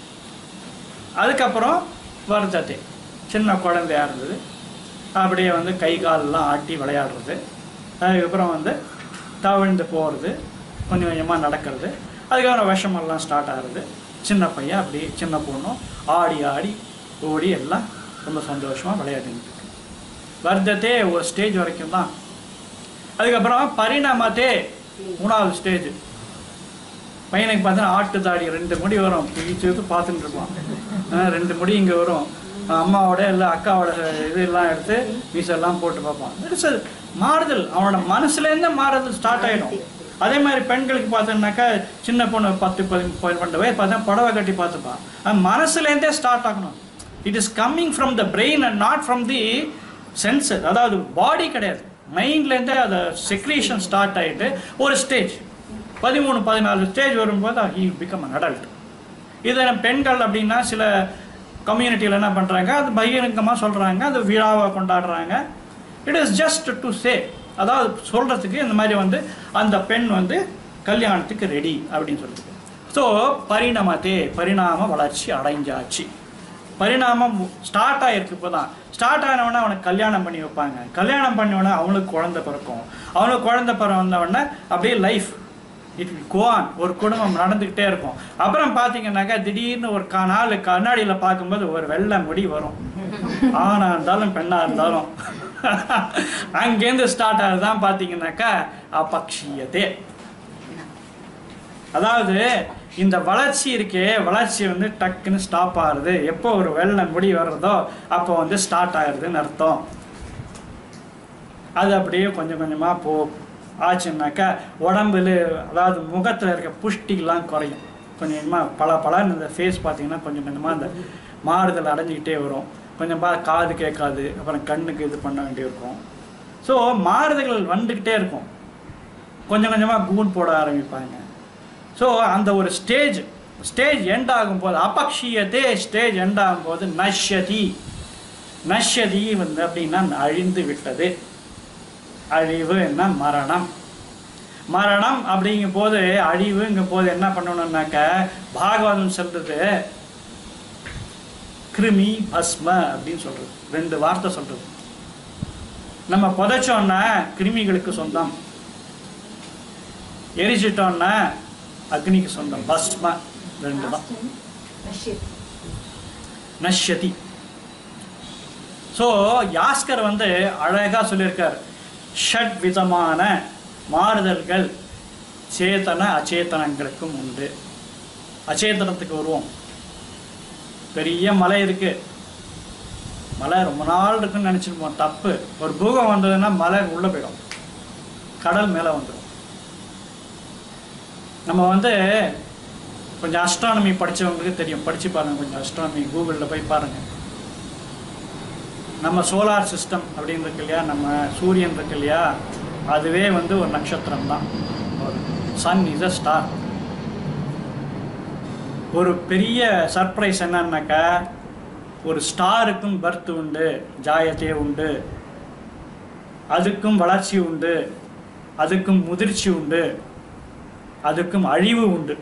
S1: அதுக்கப்புறம் வருத்தத்தை சின்ன குழந்தையா இருந்தது அப்படியே வந்து கை காலெல்லாம் ஆட்டி விளையாடுறது அதுக்கப்புறம் வந்து தவிழ்ந்து போகிறது கொஞ்சம் கொஞ்சமாக நடக்கிறது அதுக்கப்புறம் விஷமெல்லாம் ஸ்டார்ட் ஆகுறது சின்ன பையன் அப்படியே சின்ன பொண்ணும் ஆடி ஆடி ஓடி எல்லாம் ரொம்ப சந்தோஷமாக விளையாடிட்டு இருக்கு வர்த்தத்தே ஒரு ஸ்டேஜ் வரைக்கும் தான் அதுக்கப்புறம் பரிணாமத்தே மூணாவது ஸ்டேஜ் பையனுக்கு பார்த்தா ஆட்டு தாடி ரெண்டு முடி வரும் பிடிச்சது பார்த்துட்டு இருப்பான் ஆ, ரெண்டு முடி இங்கே வரும் அம்மாவோட இல்லை அக்காவோட இதெல்லாம் எடுத்து மீசெல்லாம் போட்டு பார்ப்பான் இட்ஸ் மாறுதல் அவனோட மனசுலேருந்தே மாறுதல் ஸ்டார்ட் ஆகிடும் அதே மாதிரி பெண்களுக்கு பார்த்தோம்னாக்கா சின்ன பொண்ணு பத்து பதி பன்னெண்டு வயசு பார்த்தா புடவை கட்டி பார்த்துப்பான் அது மனசுலேருந்தே ஸ்டார்ட் ஆகணும் it is coming from the brain and not from the sensor அதாவது பாடி கிடையாது மைண்ட்லேருந்தே அதை செக்ரேஷன் ஸ்டார்ட் ஆகிட்டு ஒரு ஸ்டேஜ் பதிமூணு பதினாலு ஸ்டேஜ் வரும்போது ஹீ பிகம் அன் அடல்ட் இதை பெண்கள் அப்படின்னா சில கம்யூனிட்டியில் என்ன பண்ணுறாங்க அது பகிரங்கமாக சொல்கிறாங்க அது விழாவை கொண்டாடுறாங்க it is just to say அதாவது சொல்கிறதுக்கு இந்த மாதிரி வந்து அந்த பெண் வந்து கல்யாணத்துக்கு ரெடி அப்படின்னு சொல்லுது ஸோ பரிணாமத்தே பரிணாம வளர்ச்சி அடைஞ்சாச்சு பரிணாமம் ஸ்டார்ட் ஆகிருக்கு இப்போ தான் ஸ்டார்ட் ஆனவொடனே அவனுக்கு கல்யாணம் பண்ணி வைப்பாங்க கல்யாணம் பண்ணவொடனே அவனுக்கு குழந்தை பிறக்கும் அவனுக்கு குழந்தை பிற வந்தவொடனே அப்படியே லைஃப் இட் வில் கோஆன் ஒரு குடும்பம் நடந்துக்கிட்டே இருக்கும் அப்புறம் பார்த்தீங்கன்னாக்கா திடீர்னு ஒரு கா நாலு கண்ணாடியில் பார்க்கும்போது ஒரு வெள்ளை முடி வரும் ஆணாக இருந்தாலும் பெண்ணாக இருந்தாலும் அங்கேருந்து ஸ்டார்ட் ஆகுதுதான் பார்த்தீங்கன்னாக்கா அபக்ஷியதே அதாவது இந்த வளர்ச்சி இருக்கே வளர்ச்சி வந்து டக்குன்னு ஸ்டாப் ஆகுது எப்போ ஒரு வெள்ளை முடி வர்றதோ அப்போ வந்து ஸ்டார்ட் ஆகுதுன்னு அர்த்தம் அது அப்படியே கொஞ்சம் கொஞ்சமாக போ ஆச்சுன்னாக்கா உடம்புல அதாவது முகத்தில் இருக்க புஷ்டிலாம் குறையும் கொஞ்சம் கொஞ்சமாக பல பலன்னு இந்த ஃபேஸ் பார்த்தீங்கன்னா கொஞ்சம் கொஞ்சமாக அந்த மாறுதல் அடைஞ்சிக்கிட்டே வரும் கொஞ்சம் பா காது கேட்காது அப்புறம் கண்ணுக்கு இது பண்ண வேண்டியிருக்கும் ஸோ மாறுதல்கள் வந்துக்கிட்டே இருக்கும் கொஞ்சம் கொஞ்சமாக கூன் போட ஆரம்பிப்பாங்க ஸோ அந்த ஒரு ஸ்டேஜ் ஸ்டேஜ் எண்ட் ஆகும்போது அபக்ஷியத்தே ஸ்டேஜ் எண்ட் ஆகும்போது நஷ்யதி நஷ்யதி வந்து அப்படின்னா அழிந்து விட்டது அழிவு என்ன மரணம் மரணம் அப்படிங்கும் போது அழிவுங்கும் போது என்ன பண்ணணும்னாக்க பாகவதம் சொல்றது கிருமி பஸ்ம அப்படின்னு சொல்றது ரெண்டு வார்த்தை சொல்றது நம்ம புதைச்சோன்னா கிருமிகளுக்கு சொந்தம் எரிச்சிட்டோன்னா அக்னிக்கு சொந்தம் பஸ்ம ரெண்டு தான் நஷ்யதி ஸோ யாஸ்கர் வந்து அழகா சொல்லியிருக்கார் ஷட் விதமான மாறுதல்கள் சேத்தன அச்சேதனங்களுக்கும் உண்டு அச்சேதனத்துக்கு வருவோம் பெரிய மலை இருக்கு மலை ரொம்ப நாள் இருக்குன்னு நினச்சிருப்போம் தப்பு ஒரு பூகம் வந்ததுன்னா மலை உள்ளே போயிடும் கடல் மேலே வந்துடும் நம்ம வந்து கொஞ்சம் அஸ்ட்ரானமி படிச்சவங்களுக்கு தெரியும் படிச்சு பாருங்க கொஞ்சம் அஸ்ட்ரானமி கூகுளில் போய் பாருங்க நம்ம சோலார் சிஸ்டம் அப்படின்னு இருக்கு இல்லையா நம்ம சூரியன் இருக்கு இல்லையா அதுவே வந்து ஒரு நட்சத்திரம் தான் சன் இஸ் அ ஸ்டார் ஒரு பெரிய சர்ப்ரைஸ் என்னன்னாக்கா ஒரு ஸ்டாருக்கும் பர்த் உண்டு ஜாயத்தே உண்டு அதுக்கும் வளர்ச்சி உண்டு அதுக்கும் முதிர்ச்சி உண்டு அதுக்கும் அழிவு உண்டு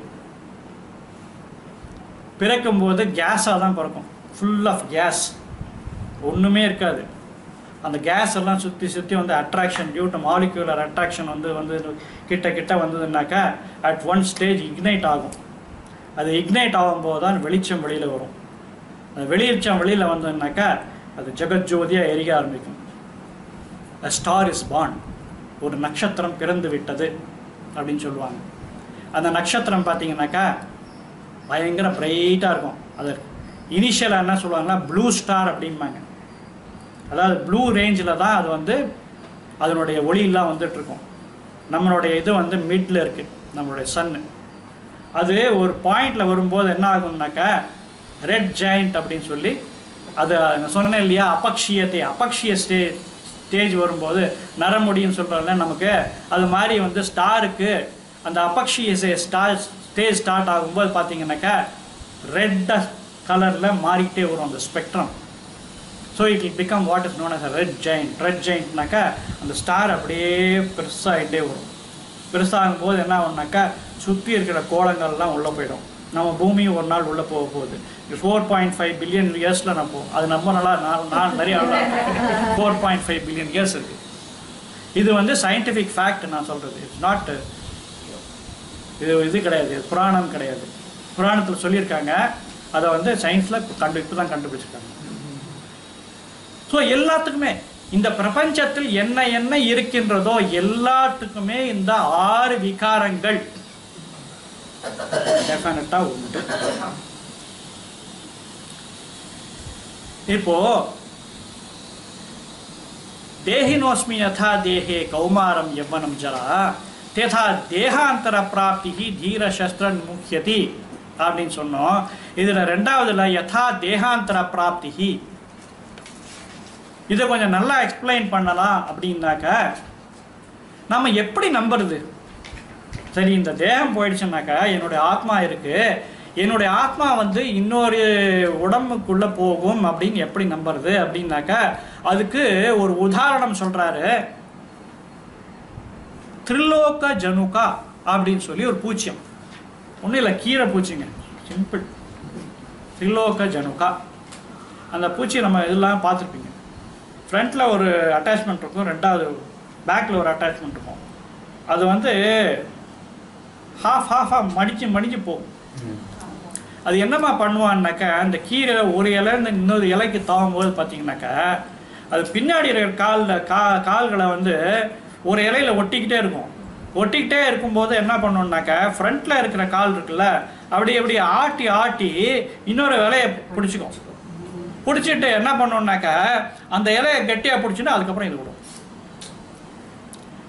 S1: பிறக்கும்போது கேஸாக தான் பிறக்கும் ஃபுல் ஆஃப் கேஸ் ஒன்றுமே இருக்காது அந்த கேஸ் எல்லாம் சுற்றி சுற்றி வந்து attraction due to molecular attraction வந்து வந்து கிட்ட கிட்ட வந்ததுன்னாக்கா அட் ஒன் ஸ்டேஜ் இக்னைட் ஆகும் அது இக்னைட் ஆகும்போது தான் வெளிச்சம் வெளியில் வரும் அந்த வெளிச்சம் வெளியில் வந்ததுனாக்கா அது ஜெகஜோதியாக எரிய ஆரம்பிக்கும் a ஸ்டார் இஸ் born ஒரு நட்சத்திரம் பிறந்து விட்டது அப்படின்னு சொல்லுவாங்க அந்த நட்சத்திரம் பார்த்தீங்கன்னாக்கா பயங்கர பிரைட்டாக இருக்கும் அது இனிஷியலாக என்ன சொல்லுவாங்கன்னா ப்ளூ ஸ்டார் அப்படிம்பாங்க அதாவது ப்ளூ ரேஞ்சில் தான் அது வந்து அதனுடைய ஒளியெல்லாம் வந்துட்டு இருக்கும் நம்மளுடைய இது வந்து மிட்ல இருக்கு நம்மளுடைய சன்னு அது ஒரு பாயிண்ட்ல வரும்போது என்ன ஆகும்னாக்கா ரெட் ஜெயண்ட் அப்படின்னு சொல்லி அது நான் சொன்னேன் இல்லையா அபக்ஷியத்தை அபக்ஷிய ஸ்டே ஸ்டேஜ் வரும்போது நரமுடின்னு சொல்கிறோம்ல நமக்கு அது மாதிரி வந்து ஸ்டாருக்கு அந்த அபக்ஷிய ஸ்டார் ஸ்டேஜ் ஸ்டார்ட் ஆகும்போது பார்த்தீங்கன்னாக்கா ரெட் கலரில் மாறிக்கிட்டே வரும் அந்த spectrum so it will become what is known as a red giant red ஜெயிண்ட்னாக்கா அந்த ஸ்டார் அப்படியே பெருசாகிட்டே வரும் பெருசாகும் போது என்ன ஆகும்னாக்கா சுற்றி இருக்கிற கோலங்கள்லாம் உள்ளே போயிடும் நம்ம பூமி ஒரு நாள் உள்ளே போக போகுது ஃபோர் பாயிண்ட் ஃபைவ் பில்லியன் இயர்ஸில் நான் போகும் அது நம்ம நல்லா நான் நான் நிறைய four point five billion years இருக்குது இது வந்து சயின்டிஃபிக் ஃபேக்ட் நான் சொல்கிறது இட்ஸ் நாட் இது இது கிடையாது இது புராணம் கிடையாது புராணத்தில் சொல்லியிருக்காங்க அதை வந்து சயின்ஸில் கண்டு இப்போ தான் கண்டுபிடிச்சிருக்காங்க ஸோ எல்லாத்துக்குமே இந்த பிரபஞ்சத்தில் என்ன என்ன இருக்கின்றதோ எல்லாத்துக்குமே இந்த ஆறு விகாரங்கள் டெஃபினட்டா உண்டு இப்போ தேஹினோஸ்மி யதா தேஹே கௌமாரம் யவனம் ஜரா தேதா தேகாந்தர பிராப்தி தீர சஸ்திரன் முக்கியதி அப்படின்னு சொன்னோம் இதுல ரெண்டாவதுல யதா தேகாந்தர பிராப்தி இதை கொஞ்சம் நல்லா எக்ஸ்பிளைன் பண்ணலாம் அப்படின்னாக்க நம்ம எப்படி நம்புறது சரி இந்த தேகம் போயிடுச்சுனாக்கா என்னுடைய ஆத்மா இருக்கு என்னுடைய ஆத்மா வந்து இன்னொரு உடம்புக்குள்ள போகும் அப்படின்னு எப்படி நம்புறது அப்படின்னாக்கா அதுக்கு ஒரு உதாரணம் சொல்றாரு திரிலோக ஜனுகா அப்படின்னு சொல்லி ஒரு பூச்சியம் ஒன்றும் இல்லை கீரை பூச்சிங்க சிம்பிள் திரிலோக ஜனுகா அந்த பூச்சி நம்ம இதெல்லாம் பார்த்துருப்பீங்க ஃப்ரண்ட்டில் ஒரு அட்டாச்மெண்ட் இருக்கும் ரெண்டாவது பேக்கில் ஒரு அட்டாச்மெண்ட் இருக்கும் அது வந்து ஹாஃப் ஹாஃபாக மடிச்சு மடிச்சு போகும் அது என்னம்மா பண்ணுவான்னாக்கா அந்த கீரை ஒரு இலைன்னு இன்னொரு இலைக்கு தாவும்போது பார்த்தீங்கன்னாக்கா அது பின்னாடி இருக்கிற காலில் கா கால்களை வந்து ஒரு இலையில ஒட்டிக்கிட்டே இருக்கும் ஒட்டிக்கிட்டே இருக்கும்போது என்ன பண்ணணும்னாக்கா ஃப்ரண்ட்டில் இருக்கிற கால் இருக்குல்ல அப்படி அப்படி ஆட்டி ஆட்டி இன்னொரு இலையை பிடிச்சிக்கும் பிடிச்சிட்டு என்ன பண்ணணும்னாக்கா அந்த இலையை கெட்டியாக பிடிச்சிட்டு அதுக்கப்புறம் இது விடும்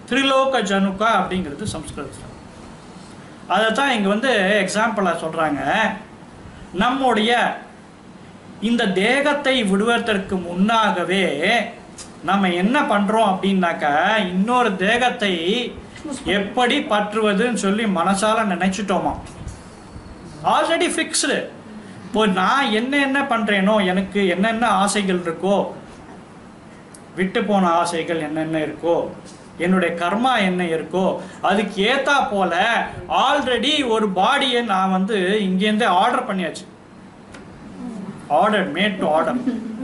S1: திரிலோக ஜனுக்கா அப்படிங்கிறது சம்ஸ்கிருதத்தில் அதை தான் இங்கே வந்து எக்ஸாம்பிளாக சொல்கிறாங்க நம்முடைய இந்த தேகத்தை விடுவதற்கு முன்னாகவே நம்ம என்ன பண்ணுறோம் அப்படின்னாக்கா இன்னொரு தேகத்தை எப்படி பற்றுவதுன்னு சொல்லி மனசால நினைச்சிட்டோமா ஆல்ரெடி ஃபிக்ஸ்டு இப்போ நான் என்ன என்ன பண்ணுறேனோ எனக்கு என்னென்ன ஆசைகள் இருக்கோ விட்டு போன ஆசைகள் என்னென்ன இருக்கோ என்னுடைய கர்மா என்ன இருக்கோ அதுக்கு ஏத்தா போல ஆல்ரெடி ஒரு பாடியை நான் வந்து இங்கேருந்தே ஆர்டர் பண்ணியாச்சு order made to order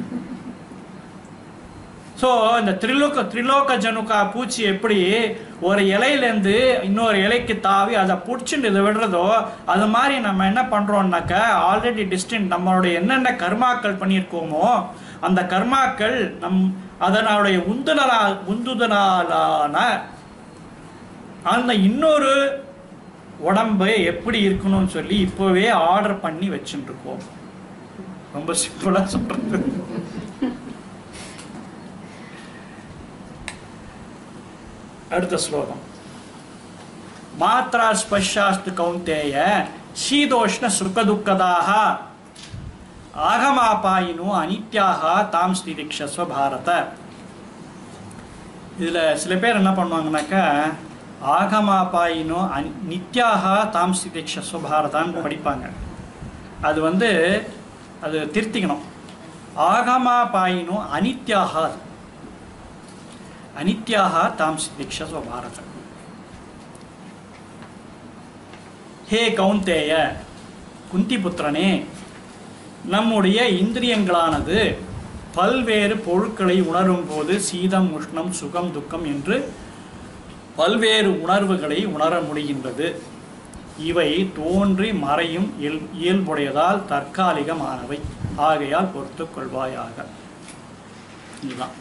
S1: so இந்த திரிலோக திரிலோக ஜனுக்கா பூச்சி எப்படி ஒரு இலையிலேருந்து இன்னொரு இலைக்கு தாவி அதை பிடிச்சிட்டு இதை விடுறதோ அது மாதிரி நம்ம என்ன பண்ணுறோம்னாக்கா ஆல்ரெடி டிஸ்டன்ட் நம்மளுடைய என்னென்ன கர்மாக்கள் பண்ணியிருக்கோமோ அந்த கர்மாக்கள் நம் அதனுடைய உந்துதலா உந்துதலான அந்த இன்னொரு உடம்பு எப்படி இருக்கணும்னு சொல்லி இப்போவே ஆர்டர் பண்ணி வச்சுட்டு இருக்கோம் ரொம்ப சிம்பிளாக சொல்கிறது அடுத்த ஸ்லோகம் மாத்ரா ஸ்பர்ஷாஸ்து கௌந்தேய சீதோஷ்ண சுகதுக்கதாக ஆகமாபாயினு அனித்யாக தாம் ஸ்திதிக்ஷஸ்வ பாரத இதில் சில பேர் என்ன பண்ணுவாங்கனாக்கா ஆகமாபாயினு அனி நித்யாக தாம் ஸ்திதிக்ஷஸ்வ பாரதான்னு படிப்பாங்க அது வந்து அது திருத்திக்கணும் ஆகமாபாயினு அனித்யாக அது அனித்யாக தாம் சிதிக்ஷஸ்வ பாரத ஹே கௌந்தேய குந்திபுத்திரனே நம்முடைய இந்திரியங்களானது பல்வேறு பொருட்களை உணரும் போது சீதம் உஷ்ணம் சுகம் துக்கம் என்று பல்வேறு உணர்வுகளை உணர முடிகின்றது இவை தோன்றி மறையும் இயல் இயல்புடையதால் தற்காலிகமானவை ஆகையால் பொறுத்துக் கொள்வாயாக இதுதான்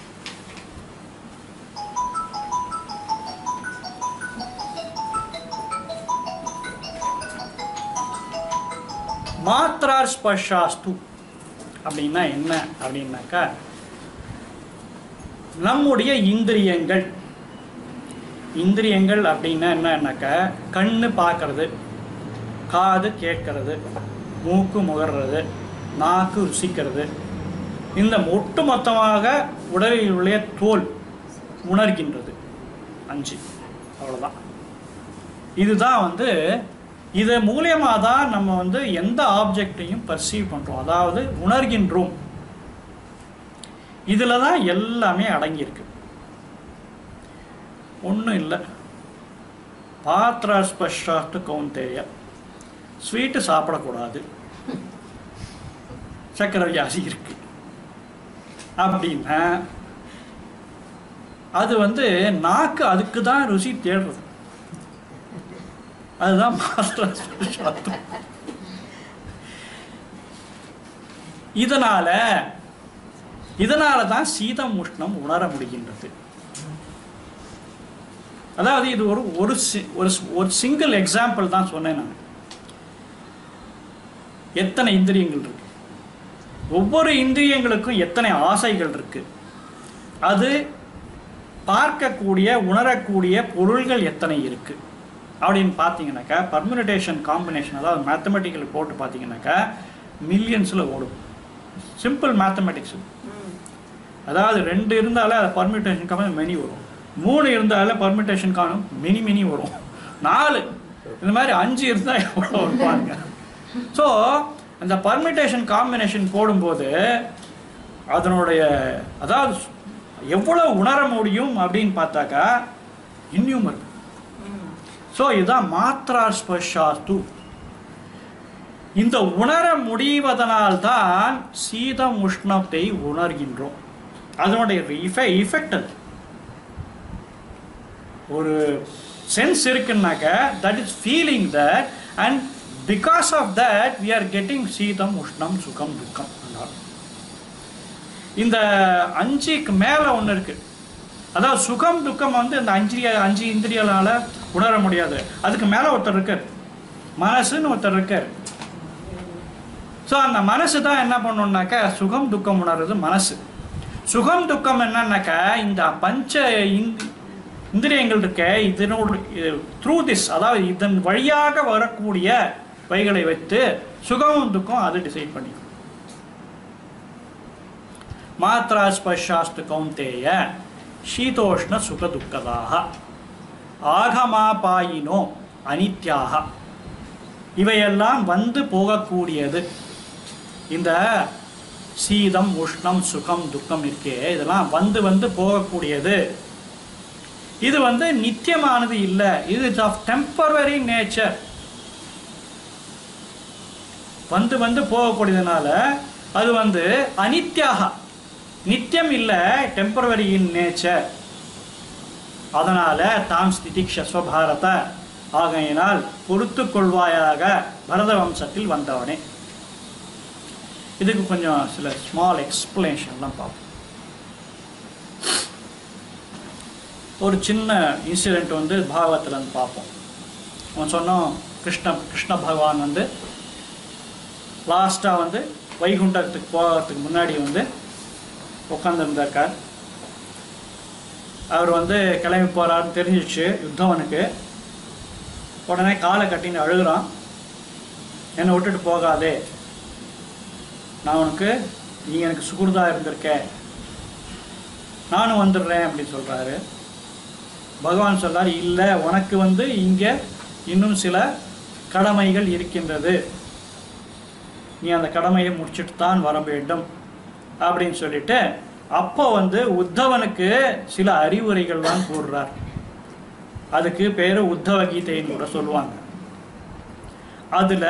S1: மாத்ரார் ஸ்பர்ஷாஸ்து அப்படின்னா என்ன அப்படின்னாக்கா நம்முடைய இந்திரியங்கள் இந்திரியங்கள் அப்படின்னா என்னன்னாக்கா கண்ணு பார்க்கறது காது கேட்கறது மூக்கு முகர்றது நாக்கு ருசிக்கிறது இந்த ஒட்டு மொத்தமாக உடலில் உள்ள தோல் உணர்கின்றது அஞ்சு அவ்வளோதான் இதுதான் வந்து இது மூலியமாக தான் நம்ம வந்து எந்த ஆப்ஜெக்டையும் பர்சீவ் பண்ணுறோம் அதாவது உணர்கின்றோம் இதில் தான் எல்லாமே அடங்கியிருக்கு ஒன்றும் இல்லை பாத்திரா ஸ்பர்ஷாத்து கவுந்தேய ஸ்வீட்டு சாப்பிடக்கூடாது சக்கரை வியாதி இருக்கு அப்படின்னா அது வந்து நாக்கு அதுக்கு தான் ருசி தேடுறது அதுதான் மாத்திரா ஸ்பர்ஷாத்து இதனால இதனால தான் சீதம் உஷ்ணம் உணர முடிகின்றது அதாவது இது ஒரு ஒரு சி- ஒரு ஸ்- ஒரு சிங்கிள் எக்ஸாம்பிள் தான் சொன்னேன் நான் எத்தனை இந்திரியங்கள் இருக்கு ஒவ்வொரு இந்திரியங்களுக்கும் எத்தனை ஆசைகள் இருக்கு அது பார்க்கக்கூடிய உணரக்கூடிய பொருள்கள் எத்தனை இருக்கு அப்படின்னு பார்த்தீங்கன்னாக்கா பர்முனேஷன் காம்பினேஷன் அதாவது மேத்தமெட்டிக்கல் போட்டு பார்த்தீங்கன்னாக்கா மில்லியன்ஸில் ஓடும் சிம்பிள் மேத்தமெட்டிக்ஸ் அதாவது ரெண்டு இருந்தாலே அது பர்மிட்டேஷன் காணும் மெனி வரும் மூணு இருந்தாலே பர்மிட்டேஷன் காணும் மினி மினி வரும் நாலு இந்த மாதிரி அஞ்சு இருந்தால் எவ்வளோ வரும் பாருங்க ஸோ அந்த பர்மிட்டேஷன் காம்பினேஷன் போடும்போது அதனுடைய அதாவது எவ்வளோ உணர முடியும் அப்படின்னு பார்த்தாக்கா இன்யூமர் ஸோ இதுதான் மாத்ரா ஸ்பர்ஷாஸ்து இந்த உணர முடிவதனால்தான் சீதம் உஷ்ணத்தை உணர்கின்றோம் அதனுடைய இஃபெக்ட் அது ஒரு சென்ஸ் இருக்குன்னாக்க that is feeling that and because of that we are getting சீதம் உஷ்ணம் சுகம் துக்கம் அதான். இந்த அஞ்சுக்கு மேலே ஒன்று இருக்கு அதாவது சுகம் துக்கம் வந்து இந்த அஞ்சு அஞ்சு இந்திரியனால உணர முடியாது அதுக்கு மேலே ஒருத்தர் இருக்கார் மனசுன்னு ஒருத்தர் இருக்கார் ஸோ அந்த மனசு தான் என்ன பண்ணணும்னாக்கா சுகம் துக்கம் உணர்றது மனசு சுகம் துக்கம் என்னன்னாக்கா இந்த பஞ்ச இந்தி இந்திரியங்கள் இருக்க இதனோடு த்ரூ திஸ் அதாவது இதன் வழியாக வரக்கூடிய வைகளை வைத்து சுகமும் துக்கம் அது டிசைட் பண்ணிக்கும் மாத்ரா ஸ்பர்ஷாஸ்து கௌந்தேய சீதோஷ்ண சுக துக்கதாக ஆகமாபாயினோ அனித்யாக இவையெல்லாம் வந்து போகக்கூடியது இந்த சீதம் உஷ்ணம் சுகம் துக்கம் இருக்கே இதெல்லாம் வந்து வந்து போகக்கூடியது இது வந்து நித்தியமானது இல்லை இது இட்ஸ் ஆஃப் டெம்பரரி நேச்சர் வந்து வந்து போகக்கூடியதுனால அது வந்து அனித்யாக நித்தியம் இல்லை டெம்பரவரி இன் நேச்சர் அதனால தாம் ஸ்திதிக்ஷஸ்வ பாரத ஆகையினால் பொறுத்து கொள்வாயாக பரத வம்சத்தில் வந்தவனே இதுக்கு கொஞ்சம் சில ஸ்மால் எக்ஸ்பிளனேஷன்லாம் பார்ப்போம் ஒரு சின்ன இன்சிடெண்ட் வந்து பாகவத்தில் வந்து பார்ப்போம் அவன் சொன்னோம் கிருஷ்ண கிருஷ்ண பகவான் வந்து லாஸ்ட்டாக வந்து வைகுண்டத்துக்கு போகிறதுக்கு முன்னாடி வந்து உட்காந்துருந்தாக்கார் அவர் வந்து கிளம்பி போகிறாருன்னு தெரிஞ்சிச்சு யுத்தவனுக்கு உடனே காலை கட்டின்னு அழுகுறான் என்னை விட்டுட்டு போகாதே நான் உனக்கு நீ எனக்கு சுகுர்தா இருந்திருக்க நானும் வந்துடுறேன் அப்படின்னு சொல்கிறாரு பகவான் சொல்றார் இல்லை உனக்கு வந்து இங்கே இன்னும் சில கடமைகள் இருக்கின்றது நீ அந்த கடமையை முடிச்சுட்டு தான் வர வேண்டும் அப்படின்னு சொல்லிட்டு அப்போ வந்து உத்தவனுக்கு சில அறிவுரைகள்லாம் கூறுறார் அதுக்கு பேர் உத்தவ கீதைன்னு கூட சொல்லுவாங்க அதில்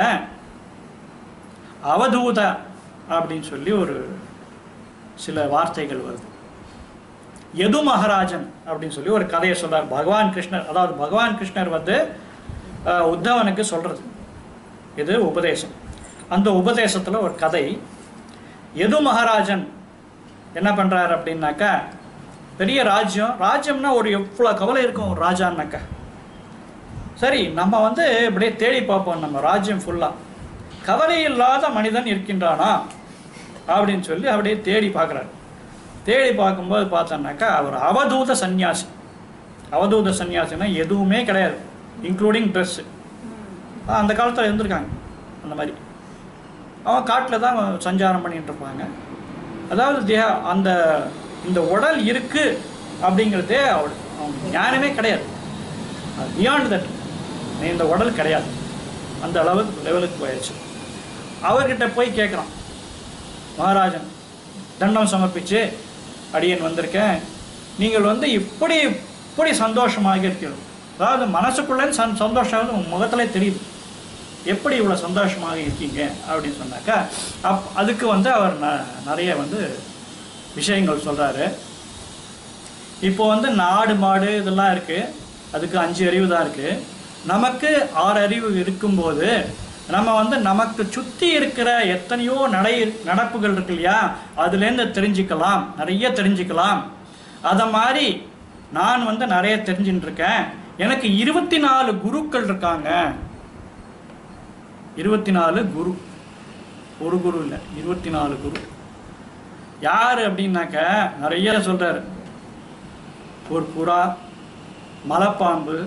S1: அவதூத அப்படின்னு சொல்லி ஒரு சில வார்த்தைகள் வருது யது மகாராஜன் அப்படின்னு சொல்லி ஒரு கதையை சொல்றார் பகவான் கிருஷ்ணர் அதாவது பகவான் கிருஷ்ணர் வந்து அஹ், உத்தவனுக்கு சொல்றது இது உபதேசம் அந்த உபதேசத்தில் ஒரு கதை யது மகாராஜன் என்ன பண்றாரு அப்படின்னாக்கா பெரிய ராஜ்யம் ராஜ்யம்னா ஒரு எவ்வளோ கவலை இருக்கும் ஒரு ராஜான்னாக்கா சரி நம்ம வந்து இப்படியே தேடி பார்ப்போம் நம்ம ராஜ்யம் ஃபுல்லாக கவலை இல்லாத மனிதன் இருக்கின்றானா அப்படின்னு சொல்லி அப்படியே தேடி பார்க்குறாரு தேடி பார்க்கும்போது பார்த்தோன்னாக்கா அவர் அவதூத சந்நியாசி அவதூத சந்நியாசினா எதுவுமே கிடையாது இன்க்ளூடிங் ட்ரெஸ்ஸு அந்த காலத்தில் இருந்திருக்காங்க அந்த மாதிரி அவன் காட்டில் தான் சஞ்சாரம் பண்ணிட்டு இருப்பாங்க அதாவது தேக அந்த இந்த உடல் இருக்கு அப்படிங்கிறதே அவள் அவன் ஞானமே கிடையாது பியாண்ட் தட் இந்த உடல் கிடையாது அந்த அளவுக்கு லெவலுக்கு போயிடுச்சு அவர்கிட்ட போய் கேட்குறான் மகாராஜன் தண்டம் சமர்ப்பிச்சு அடியேன் வந்திருக்கேன் நீங்கள் வந்து இப்படி இப்படி சந்தோஷமாக இருக்கிறோம் அதாவது மனசுக்குள்ளே சந் சந்தோஷம் வந்து உங்க முகத்திலே தெரியுது எப்படி இவ்வளோ சந்தோஷமாக இருக்கீங்க அப்படின்னு சொன்னாக்கா அப் அதுக்கு வந்து அவர் ந நிறைய வந்து விஷயங்கள் சொல்கிறாரு இப்போ வந்து நாடு மாடு இதெல்லாம் இருக்குது அதுக்கு அஞ்சு அறிவு தான் இருக்குது நமக்கு ஆறு அறிவு இருக்கும்போது நம்ம வந்து நமக்கு சுற்றி இருக்கிற எத்தனையோ நடை நடப்புகள் இருக்கு இல்லையா அதுலேருந்து தெரிஞ்சுக்கலாம் நிறைய தெரிஞ்சுக்கலாம் அதை மாதிரி நான் வந்து நிறைய தெரிஞ்சுட்டு இருக்கேன் எனக்கு இருபத்தி நாலு குருக்கள் இருக்காங்க இருபத்தி நாலு குரு ஒரு குரு இல்லை இருபத்தி நாலு குரு யார் அப்படின்னாக்க நிறைய சொல்றாரு ஒரு புறா மலைப்பாம்பு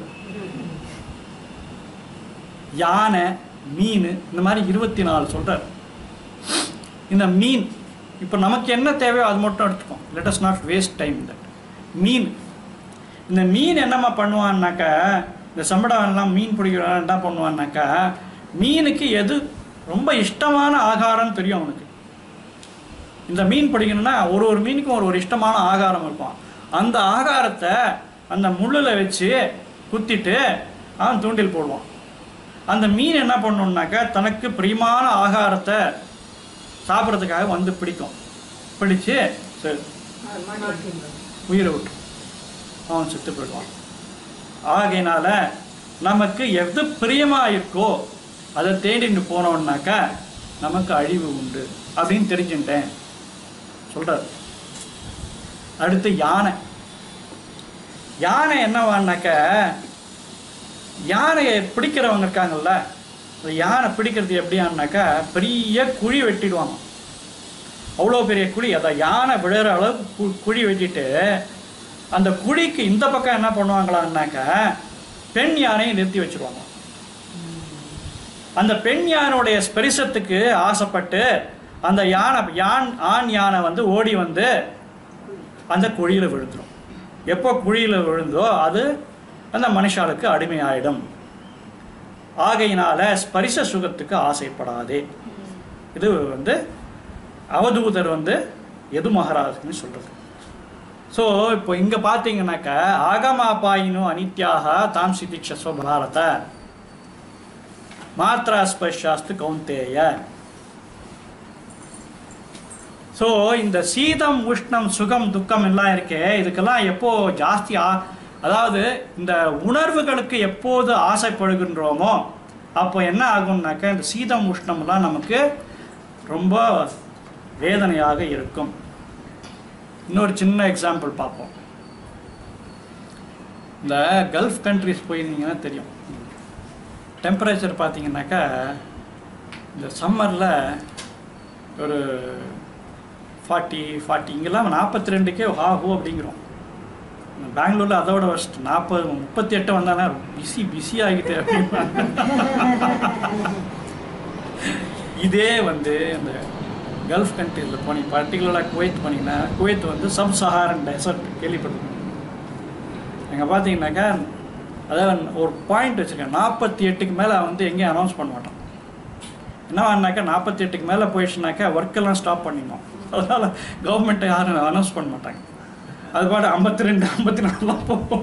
S1: யானை மீன் இந்த மாதிரி இருபத்தி நாலு சொல்றாரு இந்த மீன் இப்போ நமக்கு என்ன தேவையோ அது மட்டும் எடுத்துப்போம் let us not waste time that mean இந்த மீன் என்னம்மா பண்ணுவான்னாக்கா இந்த சம்படம்லாம் மீன் பிடிக்கிறவன் என்ன பண்ணுவான்னாக்கா மீனுக்கு எது ரொம்ப இஷ்டமான ஆகாரம் தெரியும் அவனுக்கு இந்த மீன் பிடிக்கணும்னா ஒரு ஒரு மீனுக்கும் ஒரு ஒரு இஷ்டமான ஆகாரம் இருக்கும் அந்த ஆகாரத்தை அந்த முள்ளில் வச்சு குத்திட்டு அவன் தூண்டில் போடுவான் அந்த மீன் என்ன பண்ணுன்னாக்கா தனக்கு பிரியமான ஆகாரத்தை சாப்பிட்றதுக்காக வந்து பிடிக்கும் பிடிச்சு சரி உயிரை விட்டு அவன் செத்து போயிடுவான் ஆகையினால நமக்கு எது பிரியமா இருக்கோ அதை தேடிட்டு போனோம்னாக்கா நமக்கு அழிவு உண்டு அப்படின்னு தெரிஞ்சுட்டேன் சொல்றாரு அடுத்து யானை யானை என்னவான்னாக்க யானையை பிடிக்கிறவங்க இருக்காங்கல்ல அந்த யானை பிடிக்கிறது எப்படியான்னாக்கா பெரிய குழி வெட்டிடுவாங்க அவ்வளோ பெரிய குழி அதை யானை விழுற அளவுக்கு கு- குழி வெட்டிட்டு அந்த குழிக்கு இந்த பக்கம் என்ன பண்ணுவாங்களான்னாக்க பெண் யானையை நிறுத்தி வச்சிருவாங்க அந்த பெண் யானையுடைய ஸ்பரிசத்துக்கு ஆசைப்பட்டு அந்த யானை யான் ஆண் யானை வந்து ஓடி வந்து அந்த குழியில் விழுந்துடும் எப்போ குழியில் விழுந்தோ அது அந்த மனுஷாளுக்கு அடிமையாயிடும் ஆகையினால ஸ்பரிச சுகத்துக்கு ஆசைப்படாதே இது வந்து அவதூதர் வந்து எது மகாராஜ்னு சொல்றது ஸோ இப்போ இங்க பார்த்தீங்கன்னாக்கா ஆகமாபாயினோ அனித்யாக தாம் சிதிக்ஷ ஸ்வபாரத மாத்ரா ஸ்பர்ஷாஸ்து கௌந்தேய ஸோ இந்த சீதம் உஷ்ணம் சுகம் துக்கம் எல்லாம் இருக்கே இதுக்கெல்லாம் எப்போ ஜாஸ்தி ஆ- அதாவது இந்த உணர்வுகளுக்கு எப்போது ஆசைப்படுகின்றோமோ அப்போ என்ன ஆகும்னாக்கா இந்த சீதம் உஷ்ணம்லாம் நமக்கு ரொம்ப வேதனையாக இருக்கும் இன்னொரு சின்ன எக்ஸாம்பிள் பார்ப்போம் இந்த கல்ஃப் கண்ட்ரிஸ் போயிருந்தீங்கன்னா தெரியும் டெம்பரேச்சர் பார்த்தீங்கன்னாக்கா இந்த சம்மரில் ஒரு ஃபார்ட்டி ஃபார்ட்டி இங்கெல்லாம் நாற்பத்தி ரெண்டுக்கே ஹாஹூ அப்படிங்கிறோம் பெங்களூரில் அதோட ஃபஸ்ட் நாற்பது முப்பத்தி எட்டு வந்தானே பிஸி பிஸி ஆகிட்டு அப்படிம்பாங்க. இதே வந்து இந்த கல்ஃப் கண்ட்ரியில் போனீங்க பர்டிகுலராக குவைத் போனீங்கன்னா குவைத் வந்து சப் சஹாரன் டெசர்ட் கேள்விப்பட்டிருக்கோம் அங்கே பார்த்தீங்கன்னாக்கா அதாவது ஒரு பாயிண்ட் வச்சுருக்கேன் நாற்பத்தி எட்டுக்கு மேலே வந்து எங்கேயும் அனௌன்ஸ் பண்ண மாட்டோம் என்னவானாக்கா நாற்பத்தி எட்டுக்கு மேலே போயிடுச்சுனாக்கா ஒர்க்கெல்லாம் ஸ்டாப் பண்ணிடணும் அதனால் கவர்மெண்ட்டை யாரும் அனௌன்ஸ் பண்ண மாட்டாங்க அது பாட்டு ஐம்பத்தி ரெண்டு ஐம்பத்தி நாலுலாம் போகும்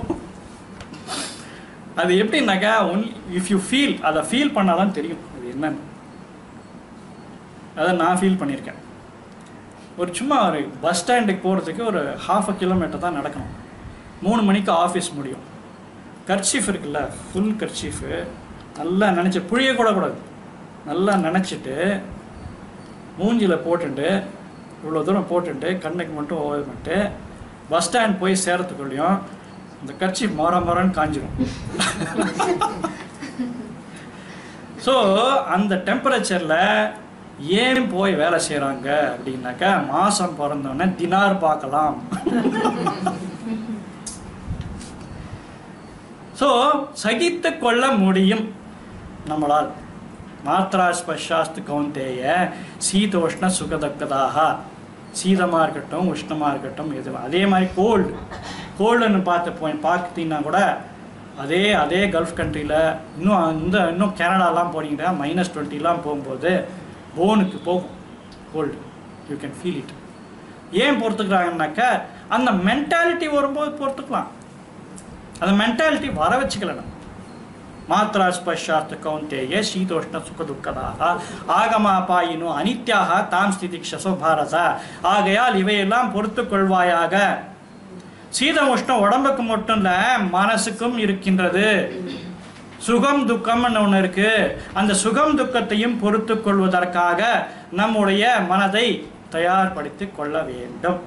S1: அது எப்படின்னாக்கா ஒன் இஃப் யூ ஃபீல் அதை ஃபீல் பண்ணாதான் தெரியும் அது என்னன்னு அதை நான் ஃபீல் பண்ணியிருக்கேன் ஒரு சும்மா ஒரு பஸ் ஸ்டாண்டுக்கு போகிறதுக்கு ஒரு ஹாஃப் அ கிலோமீட்டர் தான் நடக்கணும் மூணு மணிக்கு ஆஃபீஸ் முடியும் கர்ச்சீஃப் இருக்குல்ல ஃபுல் கர்ச்சீஃபு நல்லா நினச்சி புழிய கூட கூடாது நல்லா நினச்சிட்டு மூஞ்சியில் போட்டுட்டு இவ்வளோ தூரம் போட்டுட்டு கண்ணுக்கு மட்டும் ஓவிட்டு பஸ் ஸ்டாண்ட் போய் சேரத்துக்குள்ளேயும் இந்த கட்சி மொர மொரன்னு காஞ்சிரும் ஸோ அந்த டெம்பரேச்சரில் ஏன் போய் வேலை செய்கிறாங்க அப்படின்னாக்கா மாதம் பிறந்தோடனே தினார் பார்க்கலாம் ஸோ சகித்து கொள்ள முடியும் நம்மளால் மாத்ரா ஸ்பர்ஷாஸ்து கௌந்தேய சீதோஷ்ண சுகதக்கதாக சீதமாக இருக்கட்டும் உஷ்ணமாக இருக்கட்டும் எது அதே மாதிரி கோல்டு கோல்டுன்னு பார்த்து போய் பார்த்தீங்கன்னா கூட அதே அதே கல்ஃப் கண்ட்ரியில் இன்னும் இந்த இன்னும் கனடாலாம் போனீங்கன்னா மைனஸ் டுவெண்ட்டிலாம் போகும்போது போனுக்கு போகும் cold you can feel it ஏன் பொறுத்துக்கிறாங்கன்னாக்கா அந்த மென்டாலிட்டி வரும்போது பொறுத்துக்கலாம் அந்த மென்டாலிட்டி வர வச்சுக்கல நம்ம மாத்ரா ஸ்பர்ஷாஸ்த கௌந்தேய சீதோஷ்ண சுக துக்கதாக ஆகமாபாயினோ அனித்யாக தாம் ஸ்திதிக்ஷசோ பாரத ஆகையால் இவையெல்லாம் பொறுத்து கொள்வாயாக சீதம் உஷ்ணம் உடம்புக்கு மட்டும் இல்ல மனசுக்கும் இருக்கின்றது சுகம் துக்கம்னு ஒன்று இருக்கு அந்த சுகம் துக்கத்தையும் பொறுத்து கொள்வதற்காக நம்முடைய மனதை தயார்படுத்திக் கொள்ள வேண்டும்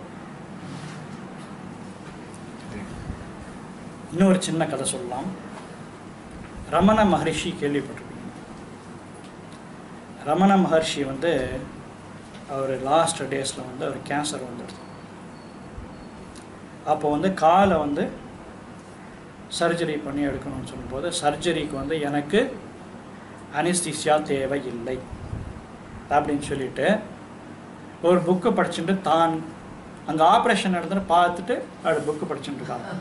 S1: இன்னொரு சின்ன கதை சொல்லலாம் ரமண மகரிஷி கேள்விப்பட்டிருப்பீங்க ரமண மகர்ஷி வந்து அவர் லாஸ்ட் டேஸில் வந்து அவர் கேன்சர் வந்துடுது அப்போ வந்து காலை வந்து சர்ஜரி பண்ணி எடுக்கணும்னு சொல்லும்போது சர்ஜரிக்கு வந்து எனக்கு அனிஸ்திசியா தேவையில்லை அப்படின்னு சொல்லிட்டு ஒரு புக்கு படிச்சுட்டு தான் அங்கே ஆப்ரேஷன் நடந்துட்டு பார்த்துட்டு அவர் புக்கு படிச்சுட்டு இருக்காங்க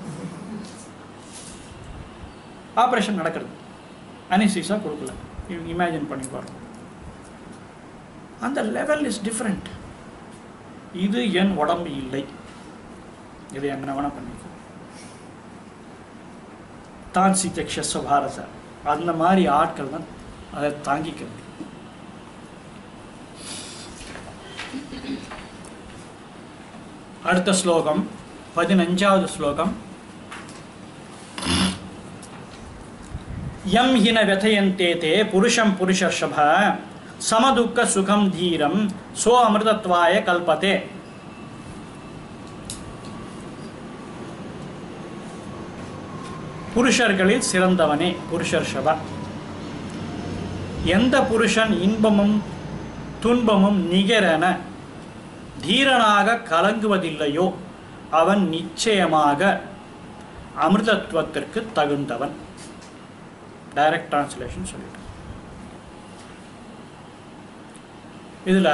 S1: ஆப்ரேஷன் நடக்கிறது அனிசிஸா கொடுக்கல இமேஜின் பண்ணி பாருங்க அந்த லெவல் இஸ் டிஃப்ரெண்ட் இது என் உடம்பு இல்லை இது என்ன வேணா பண்ணிக்கோ தான் சித்தக்ஷஸ்வ பாரத அந்த மாதிரி ஆட்கள் தான் அதை தாங்கிக்கிறது அடுத்த ஸ்லோகம் பதினஞ்சாவது ஸ்லோகம் यं हि न व्यथयन्ते ते पुरुषं पुरुषर्षभ समदुःखसुखं धीरं सो अमृतत्वाय कल्पते புருஷர்களில் சிறந்தவனே புருஷர்ஷப எந்த புருஷன் இன்பமும் துன்பமும் நிகரென தீரனாக கலங்குவதில்லையோ அவன் நிச்சயமாக அமிர்தத்துவத்திற்கு தகுந்தவன் டைரக்ட் டிரான்ஸ்லேஷன் சொல்லிட்டு இதில்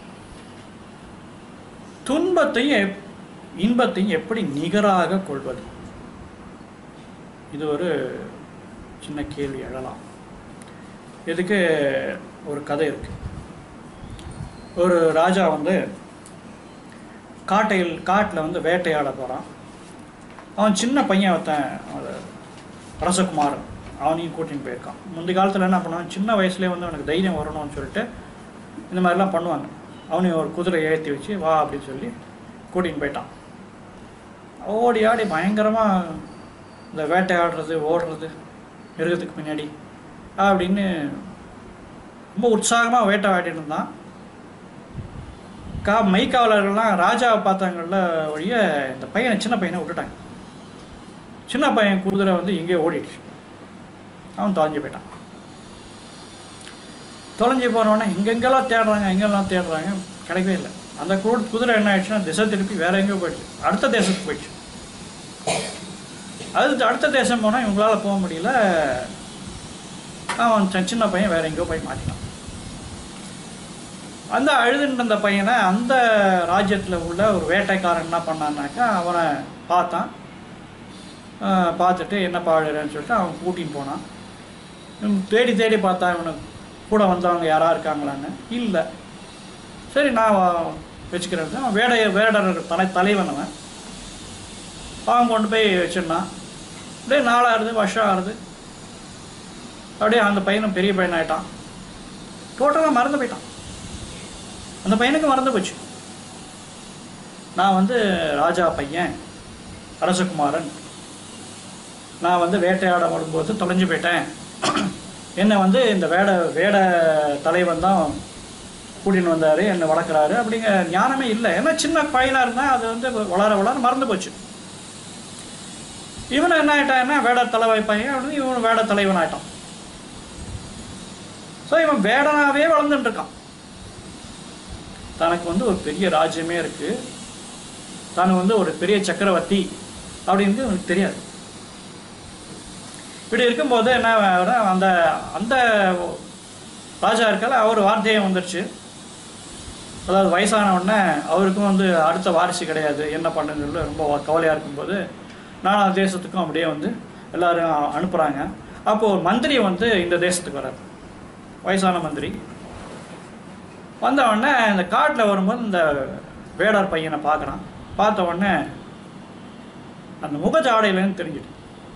S1: துன்பத்தையும் எப்- இன்பத்தையும் எப்படி நிகராக கொள்வது இது ஒரு சின்ன கேள்வி எழலாம் இதுக்கு ஒரு கதை இருக்கு ஒரு ராஜா வந்து காட்டையில் காட்டில் வந்து வேட்டையாட போகிறான் அவன் சின்ன பையன் ஒருத்தன் அது ரசகுமாரன் அவனையும் கூட்டின்னு போயிருக்கான் முந்தைய காலத்தில் என்ன பண்ணுவான் சின்ன வயசுலேயே வந்து அவனுக்கு தைரியம் வரணும்னு சொல்லிட்டு இந்த மாதிரிலாம் பண்ணுவாங்க அவனையும் ஒரு குதிரை ஏற்றி வச்சு வா அப்படின்னு சொல்லி கூட்டின்னு போயிட்டான் ஓடி ஆடி பயங்கரமாக இந்த வேட்டையாடுறது ஓடுறது மிருகத்துக்கு பின்னாடி அப்படின்னு ரொம்ப உற்சாகமாக வேட்டையாடிட்டு இருந்தான் கா மைக்காவலர்கள்லாம் ராஜாவை பார்த்தாங்கல்ல ஒழிய இந்த பையனை சின்ன பையனை விட்டுட்டாங்க சின்ன பையன் குதிரை வந்து எங்கேயோ ஓடிடுச்சு அவன் தொலைஞ்சு போயிட்டான் தொலைஞ்சு போனவொடனே எங்கெங்கெல்லாம் தேடுறாங்க எங்கெல்லாம் தேடுறாங்க கிடைக்கவே இல்லை அந்த கு- குதிரை என்ன ஆயிடுச்சுன்னா திசை திருப்பி வேற எங்கேயோ போயிடுச்சு அடுத்த தேசத்துக்கு போயிடுச்சு அது அடுத்த தேசம் போனால் இவங்களால போக முடியல அவன் சி- சின்ன பையன் வேற எங்கேயோ போய் மாட்டினான் அந்த அழுதுன்ற அந்த பையனை அந்த ராஜ்யத்தில் உள்ள ஒரு வேட்டைக்காரன் என்ன பண்ணான்னாக்கா அவனை பார்த்தான் ஆஹ் பார்த்துட்டு என்னப்பா அழுறேன்னு சொல்லிட்டு அவன் கூட்டின்னு போனான் இவன் தேடி தேடி பார்த்தா இவனுக்கு கூட வந்தவங்க யாரா இருக்காங்களான்னு இல்லை சரி நான் வ- வச்சுக்கிறேன் அவன் வேடைய வேடர் தலை தலைவன் அவன் அவன் கொண்டு போய் வச்சிருந்தான் அப்படியே நாளாகுது வருஷம் ஆகுது அப்படியே அந்த பையனும் பெரிய பையன் ஆயிட்டான் டோட்டலாக மறந்து போயிட்டான் அந்த பையனுக்கு மறந்து போச்சு நான் வந்து ராஜா பையன் அரசகுமாரன் நான் வந்து வேட்டையாட வரும்போது தொலைஞ்சு போயிட்டேன் என்னை வந்து இந்த வேட வேட தலைவன் தான் கூட்டின்னு வந்தார் என்னை வளர்க்குறாரு அப்படிங்கிற ஞானமே இல்லை ஏன்னா சின்ன பையனாக இருந்தால் அது வந்து வளர வளர மறந்து போச்சு இவன் என்ன ஆயிட்டான்னா வேட தலைவை பையன் அப்படின்னு இவன் வேட தலைவன் ஆயிட்டான் ஸோ இவன் வேடனாவே வளர்ந்துட்டு இருக்கான் தனக்கு வந்து ஒரு பெரிய ராஜ்யமே இருக்கு தான் வந்து ஒரு பெரிய சக்கரவர்த்தி அப்படின்னு இவனுக்கு தெரியாது இப்படி இருக்கும்போது என்ன ஆகுதுன்னா, அந்த அந்த ராஜா இருக்கல அவர் வார்த்தையே வந்துருச்சு அதாவது வயசான உடனே அவருக்கும் வந்து அடுத்த வாரிசு கிடையாது என்ன பண்ணுன்னு சொல்லி ரொம்ப கவலையாக இருக்கும்போது நாலா தேசத்துக்கும் அப்படியே வந்து எல்லாரும் அனுப்புகிறாங்க அப்போது ஒரு மந்திரி வந்து இந்த தேசத்துக்கு வரார் வயசான மந்திரி வந்த உடனே இந்த காட்டில் வரும்போது இந்த வேடார் பையனை பார்க்குறான் பார்த்த உடனே அந்த முகஜாடையிலன்னு தெரிஞ்சுது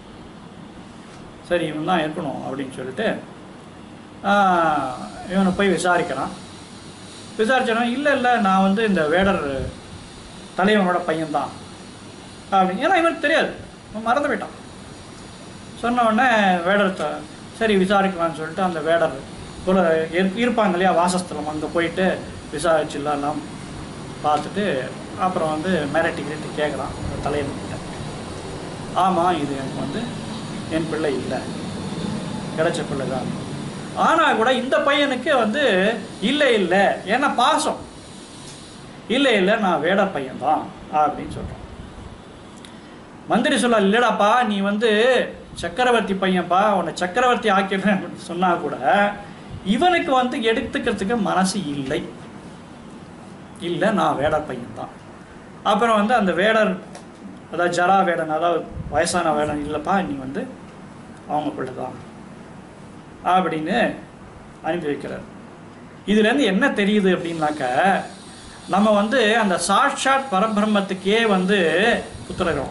S1: சரி இவன் தான் இருக்கணும் அப்படின்னு சொல்லிட்டு ஆஹ், இவனை போய் விசாரிக்கிறான் விசாரிச்சோன்னா இல்லை இல்லை நான் வந்து இந்த வேடர் தலைவனோட பையன்தான் அப்படின்னு ஏன்னா இவனுக்கு தெரியாது அவன் மறந்து போயிட்டான் சொன்ன உடனே வேடர் த- சரி விசாரிக்கலாம்னு சொல்லிட்டு அந்த வேடர் குல இரு- இருப்பாங்க இல்லையா வாசஸ்தலம் அங்கே போயிட்டு விசாரிச்சுலாம் எல்லாம் பார்த்துட்டு அப்புறம் வந்து மிரட்டி கிரட்டி கேட்குறான் அந்த தலைவன்கிட்ட ஆமாம் இது எனக்கு வந்து என் பிள்ளை இல்லை கிடைச்ச பிள்ளை தான் ஆனால் கூட இந்த பையனுக்கு வந்து இல்லை இல்லை ஏன்னா பாசம் இல்லை இல்லை நான் வேட பையன்தான் அப்படின்னு சொல்கிறான் மந்திரி சொல்ல இல்லடாப்பா நீ வந்து சக்கரவர்த்தி பையன்ப்பா உன்னை சக்கரவர்த்தி ஆக்கிடுறேன் அப்படின்னு சொன்னா கூட இவனுக்கு வந்து எடுத்துக்கிறதுக்கு மனசு இல்லை இல்லை நான் வேடர் பையன்தான் அப்புறம் வந்து அந்த வேடர் அதாவது ஜரா வேடன் அதாவது வயசான வேடன் இல்லைப்பா நீ வந்து அவங்க பிள்ளை தான் அப்படின்னு அனுப்பி வைக்கிறார் இதுலேருந்து என்ன தெரியுது அப்படின்னாக்க நம்ம வந்து அந்த சாட்சாத் பரபிரம்மத்துக்கே வந்து புத்திரகிறோம்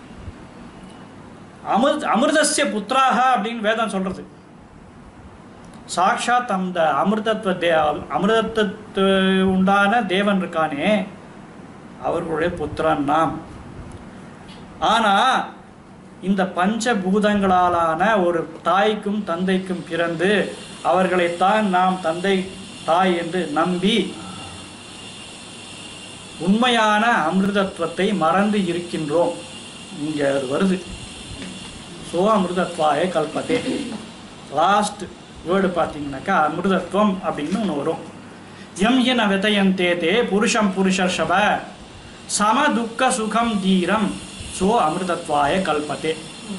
S1: அமிர்த அமிர்தஸ்ய புத்திராக அப்படின்னு வேதம் சொல்றது சாட்சாத் அந்த அமிர்தத்துவ தே அமிர்தத்துவ உண்டான தேவன் இருக்கானே அவர்களுடைய புத்திரன் நாம் ஆனா இந்த பஞ்சபூதங்களாலான ஒரு தாய்க்கும் தந்தைக்கும் பிறந்து அவர்களைத்தான் நாம் தந்தை தாய் என்று நம்பி உண்மையான அமிர்தத்துவத்தை மறந்து இருக்கின்றோம் இங்க அது வருது சோ அமிர்தத்வாய கல்பத்தே லாஸ்ட் வேர்டு பார்த்தீங்கன்னாக்கா அமிர்தத்துவம் அப்படின்னு ஒன்று வரும் எம் ஹின விதயந்தே தே புருஷம் புருஷர்ஷப சம துக்க சுகம் தீரம் சோ அமிர்தத்வாய கல்பத்தே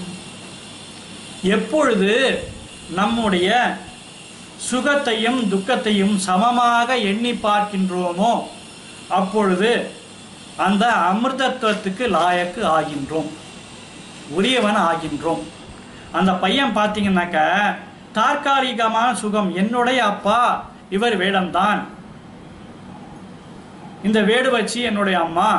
S1: எப்பொழுது நம்முடைய சுகத்தையும் துக்கத்தையும் சமமாக எண்ணி பார்க்கின்றோமோ அப்பொழுது அந்த அமிர்தத்துவத்துக்கு லாயக்கு ஆகின்றோம் உரியவன் ஆகின்றோம் அந்த பையன் பார்த்தீங்கன்னாக்க தற்காலிகமான சுகம் என்னுடைய அப்பா இவர் வேடம்தான் இந்த வேடு வச்சு என்னுடைய அம்மா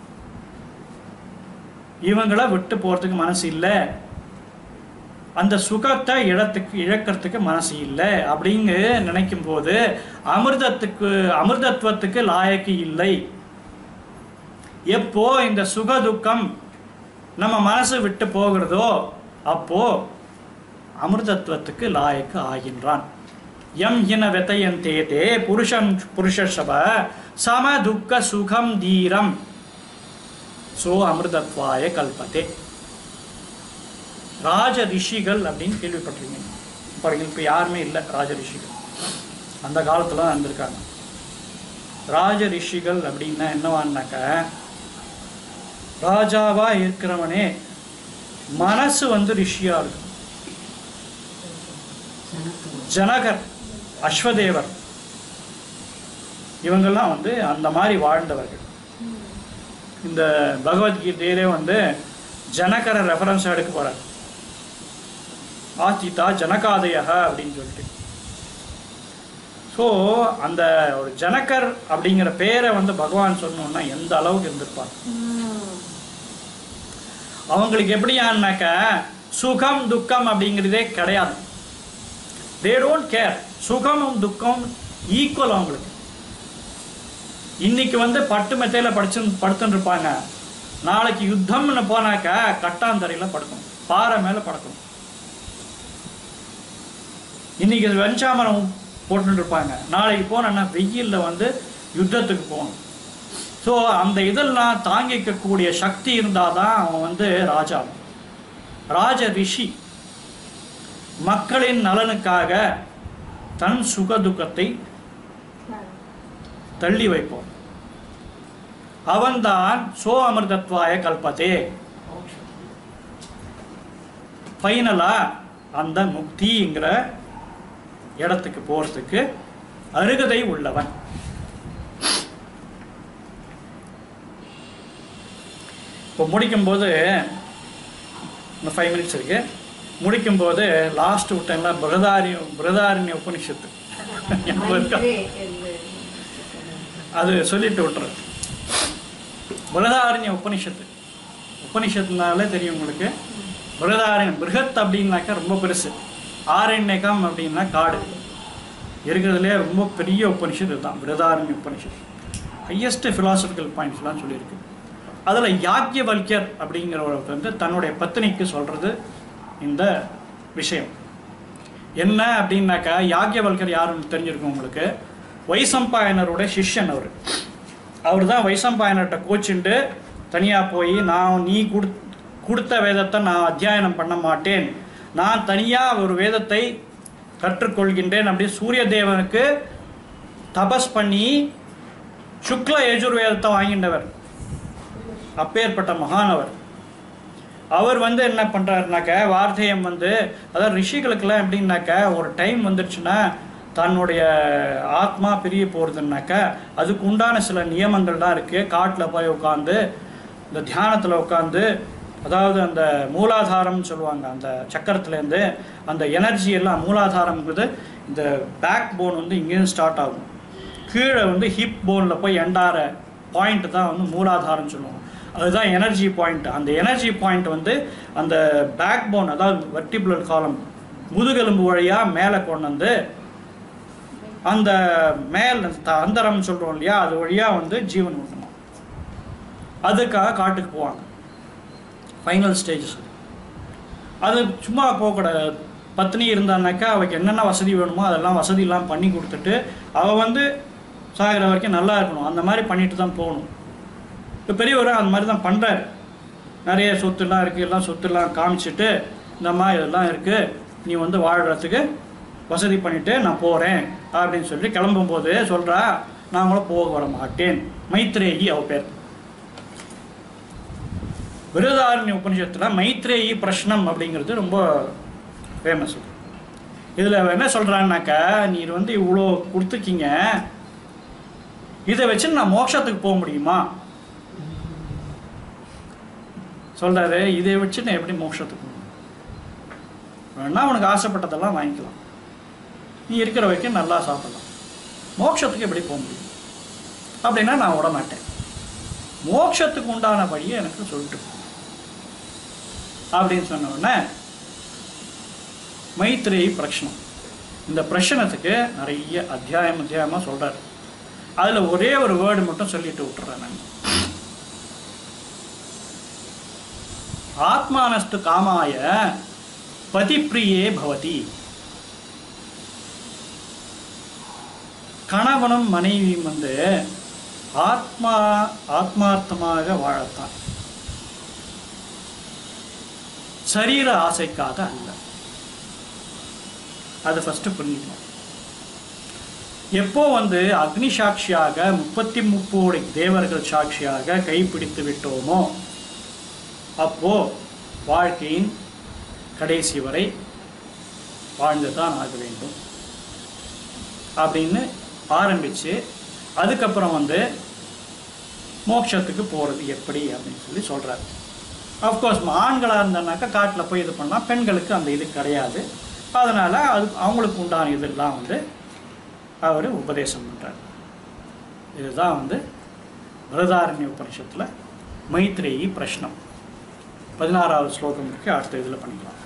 S1: இவங்கள விட்டு போறதுக்கு மனசு இல்லை அந்த சுகத்தை இடத்துக்கு இழக்கிறதுக்கு மனசு இல்லை அப்படிங்க நினைக்கும் போது அமிர்தத்துக்கு அமிர்தத்துவத்துக்கு லாயக்கு இல்லை எப்போ இந்த சுக துக்கம் நம்ம மனசு விட்டு போகிறதோ அப்போ அமிர்தத்துவத்துக்கு லாயக்கு ஆகின்றான் எம் ஹின வெதையந்தே தே புருஷம் புருஷசப சம துக்க சுகம் தீரம் சோ அமிர்தத்வாய கல்பத்தே ராஜ ரிஷிகள் அப்படின்னு கேள்விப்பட்டிருக்கீங்க பாருங்க இப்போ யாருமே இல்லை ராஜ ரிஷிகள் அந்த காலத்துல தான் இருந்திருக்காங்க ராஜ ரிஷிகள் அப்படின்னா என்னவான்னாக்க ராஜாவா இருக்கிறவனே மனசு வந்து ரிஷியா இருக்கும் ஜனகர் அஸ்வதேவர் இவங்கெல்லாம் வந்து அந்த மாதிரி வாழ்ந்தவர்கள் இந்த பகவத்கீதையிலே வந்து ஜனகரை ரெஃபரன்ஸ் எடுக்க போறார் ஆச்சிதா ஜனகாதயக அப்படின்னு சொல்லிட்டு ஸோ அந்த ஒரு ஜனகர் அப்படிங்கிற பேரை வந்து பகவான் சொன்னோன்னா எந்த அளவுக்கு இருந்திருப்பார் அவங்களுக்கு எப்படியான்னாக்க சுகம் துக்கம் அப்படிங்கிறதே கிடையாது தே டோன்ட் கேர் சுகமும் துக்கம் ஈக்குவல் அவங்களுக்கு இன்னைக்கு வந்து பட்டு மெத்தையில படிச்சு படுத்துன்னு இருப்பாங்க நாளைக்கு யுத்தம்னு போனாக்க கட்டாந்தரையில படுக்கணும் பாறை மேல படுக்கணும் இன்னைக்கு வெஞ்சாமரம் போட்டுட்டு இருப்பாங்க நாளைக்கு போனோன்னா வெயில்ல வந்து யுத்தத்துக்கு போகணும் ஸோ அந்த இதெல்லாம் தாங்கிக்கக்கூடிய சக்தி இருந்தால் தான் அவன் வந்து ராஜா ராஜ ரிஷி மக்களின் நலனுக்காக தன் சுக துக்கத்தை தள்ளி வைப்போம் அவன்தான் சோ அமிர்தத்வாய கல்பத்தே ஃபைனலா அந்த முக்திங்கிற இடத்துக்கு போறதுக்கு அருகதை உள்ளவன் இப்போ முடிக்கும்போது இந்த ஃபைவ் மினிட்ஸ் இருக்கு முடிக்கும்போது லாஸ்ட் விட்டேன்ல பிரதாரி பிரதாரண்ய உபனிஷத்து ஞாபகம் இருக்கா? அது சொல்லிட்டு விட்டுறேன் பிரதாரண்ய உபனிஷத்து உபனிஷத்துனாலே தெரியும் உங்களுக்கு பிரதாரண்யம் பிருகத் அப்படின்னாக்கா ரொம்ப பெருசு ஆரண்யகம் அப்படின்னா காடு இருக்கிறதுலே ரொம்ப பெரிய உபனிஷத்து இதுதான் பிரதாரண்ய உபனிஷத் ஹையஸ்ட் ஃபிலாசபிக்கல் பாயிண்ட்ஸ்லாம் சொல்லியிருக்கு அதில் யாக்கியவல்யர் அப்படிங்கிறவர் வந்து தன்னுடைய பத்தினிக்கு சொல்கிறது இந்த விஷயம் என்ன அப்படின்னாக்கா யாக்கியவல்கர் யாருன்னு தெரிஞ்சிருக்கும் உங்களுக்கு வைசம்பாயனரோட சிஷ்யன் அவர் அவர் தான் வைசம்பாயனர்கிட்ட கோச்சுண்டு தனியாக போய் நான் நீ கொடு கொடுத்த வேதத்தை நான் அத்தியாயனம் பண்ண மாட்டேன் நான் தனியாக ஒரு வேதத்தை கற்றுக்கொள்கின்றேன் அப்படி சூரிய தேவனுக்கு தபஸ் பண்ணி சுக்ல யஜுர்வேதத்தை வாங்கின்றவர் அப்பேற்பட்ட மகானவர் அவர் வந்து என்ன பண்ணுறாருனாக்க வார்த்தையம் வந்து அதாவது ரிஷிகளுக்கெல்லாம் எப்படின்னாக்க ஒரு டைம் வந்துடுச்சுன்னா தன்னுடைய ஆத்மா பிரிய போகிறதுனாக்க அதுக்கு உண்டான சில நியமங்கள் தான் இருக்குது காட்டில் போய் உட்காந்து இந்த தியானத்தில் உட்காந்து அதாவது அந்த மூலாதாரம்னு சொல்லுவாங்க அந்த சக்கரத்துலேருந்து அந்த எனர்ஜி எல்லாம் மூலாதாரம்ங்கிறது இந்த பேக் போன் வந்து இங்கேருந்து ஸ்டார்ட் ஆகும் கீழே வந்து ஹிப் போனில் போய் எண்டார பாயிண்ட் தான் வந்து மூலாதாரம்னு சொல்லுவாங்க அதுதான் எனர்ஜி பாயிண்ட் அந்த எனர்ஜி பாயிண்ட் வந்து அந்த பேக் போன் அதாவது வெர்டிபுலர் காலம் முதுகெலும்பு வழியாக மேலே கொண்டு வந்து அந்த மேல் த- அந்தரம் சொல்கிறோம் இல்லையா அது வழியாக வந்து ஜீவன் விடணும் அதுக்காக காட்டுக்கு போவாங்க ஃபைனல் ஸ்டேஜஸ் அது சும்மா போகக்கூடாது பத்னி இருந்தானாக்கா அவளுக்கு என்னென்ன வசதி வேணுமோ அதெல்லாம் வசதியெல்லாம் பண்ணி கொடுத்துட்டு அவள் வந்து சாகிற வரைக்கும் நல்லா இருக்கணும் அந்த மாதிரி பண்ணிட்டு தான் போகணும் இப்போ பெரியவர் அந்த மாதிரி தான் பண்ணுறாரு நிறைய சொத்துலாம் இருக்குது எல்லாம் சொத்துலாம் காமிச்சிட்டு இந்த மாதிரி இதெல்லாம் இருக்குது நீ வந்து வாழ்கிறதுக்கு வசதி பண்ணிட்டு நான் போகிறேன் அப்படின்னு சொல்லி கிளம்பும்போது சொல்கிறா நான் கூட போக வர மாட்டேன் மைத்ரேயி அவ பேர் விருதாரண்ய உபனிஷத்தில் மைத்ரேயி பிரஷ்னம் அப்படிங்கிறது ரொம்ப ஃபேமஸ் இதில் என்ன சொல்கிறான்னாக்கா நீர் வந்து இவ்வளோ கொடுத்துருக்கீங்க இதை வச்சு நான் மோட்சத்துக்கு போக முடியுமா சொல்றாரு இதை வச்சு நான் எப்படி மோட்சத்துக்கு போக முடியும்? வேணா உனக்கு ஆசைப்பட்டதெல்லாம் வாங்கிக்கலாம் நீ இருக்கிற வரைக்கும் நல்லா சாப்பிடலாம் மோட்சத்துக்கு எப்படி போக முடியும் அப்படின்னா நான் விட மாட்டேன் மோட்சத்துக்கு உண்டான வழியை எனக்கு சொல்லிட்டு போ. அப்படின்னு சொன்ன உடனே மைத்ரேயி பிரச்சனம் இந்த பிரச்சனத்துக்கு நிறைய அத்தியாயம் அத்தியாயமாக சொல்றாரு அதில் ஒரே ஒரு வேர்டு மட்டும் சொல்லிட்டு விட்டுறேன் நான் ஆத்மானஸ்து காமாய பதிப்பிரியே பவதி கணவனும் மனைவியும் வந்து ஆத்மா ஆத்மார்த்தமாக வாழத்தான் சரீர ஆசைக்காக அல்ல அது ஃபஸ்ட்டு புரிஞ்சுக்கணும் எப்போ வந்து அக்னி சாட்சியாக முப்பத்தி முப்போடி தேவர்கள் சாட்சியாக கைப்பிடித்து விட்டோமோ அப்போ வாழ்க்கையின் கடைசி வரை வாழ்ந்து தான் ஆக வேண்டும் அப்படின்னு ஆரம்பித்து அதுக்கப்புறம் வந்து மோட்சத்துக்கு போகிறது எப்படி அப்படின்னு சொல்லி சொல்கிறாரு அஃப்கோர்ஸ் ஆண்களாக இருந்தனாக்கா காட்டில் போய் இது பண்ணால் பெண்களுக்கு அந்த இது கிடையாது அதனால் அது அவங்களுக்கு உண்டான இதெல்லாம் வந்து அவர் உபதேசம் பண்ணுறார் இதுதான் வந்து பிரதாரண்ய உபனிஷத்தில் மைத்ரேயி பிரஷ்னம் பதினாறாவது ஸ்லோகம் இருக்கு அடுத்த இதில் பண்ணிக்கலாம்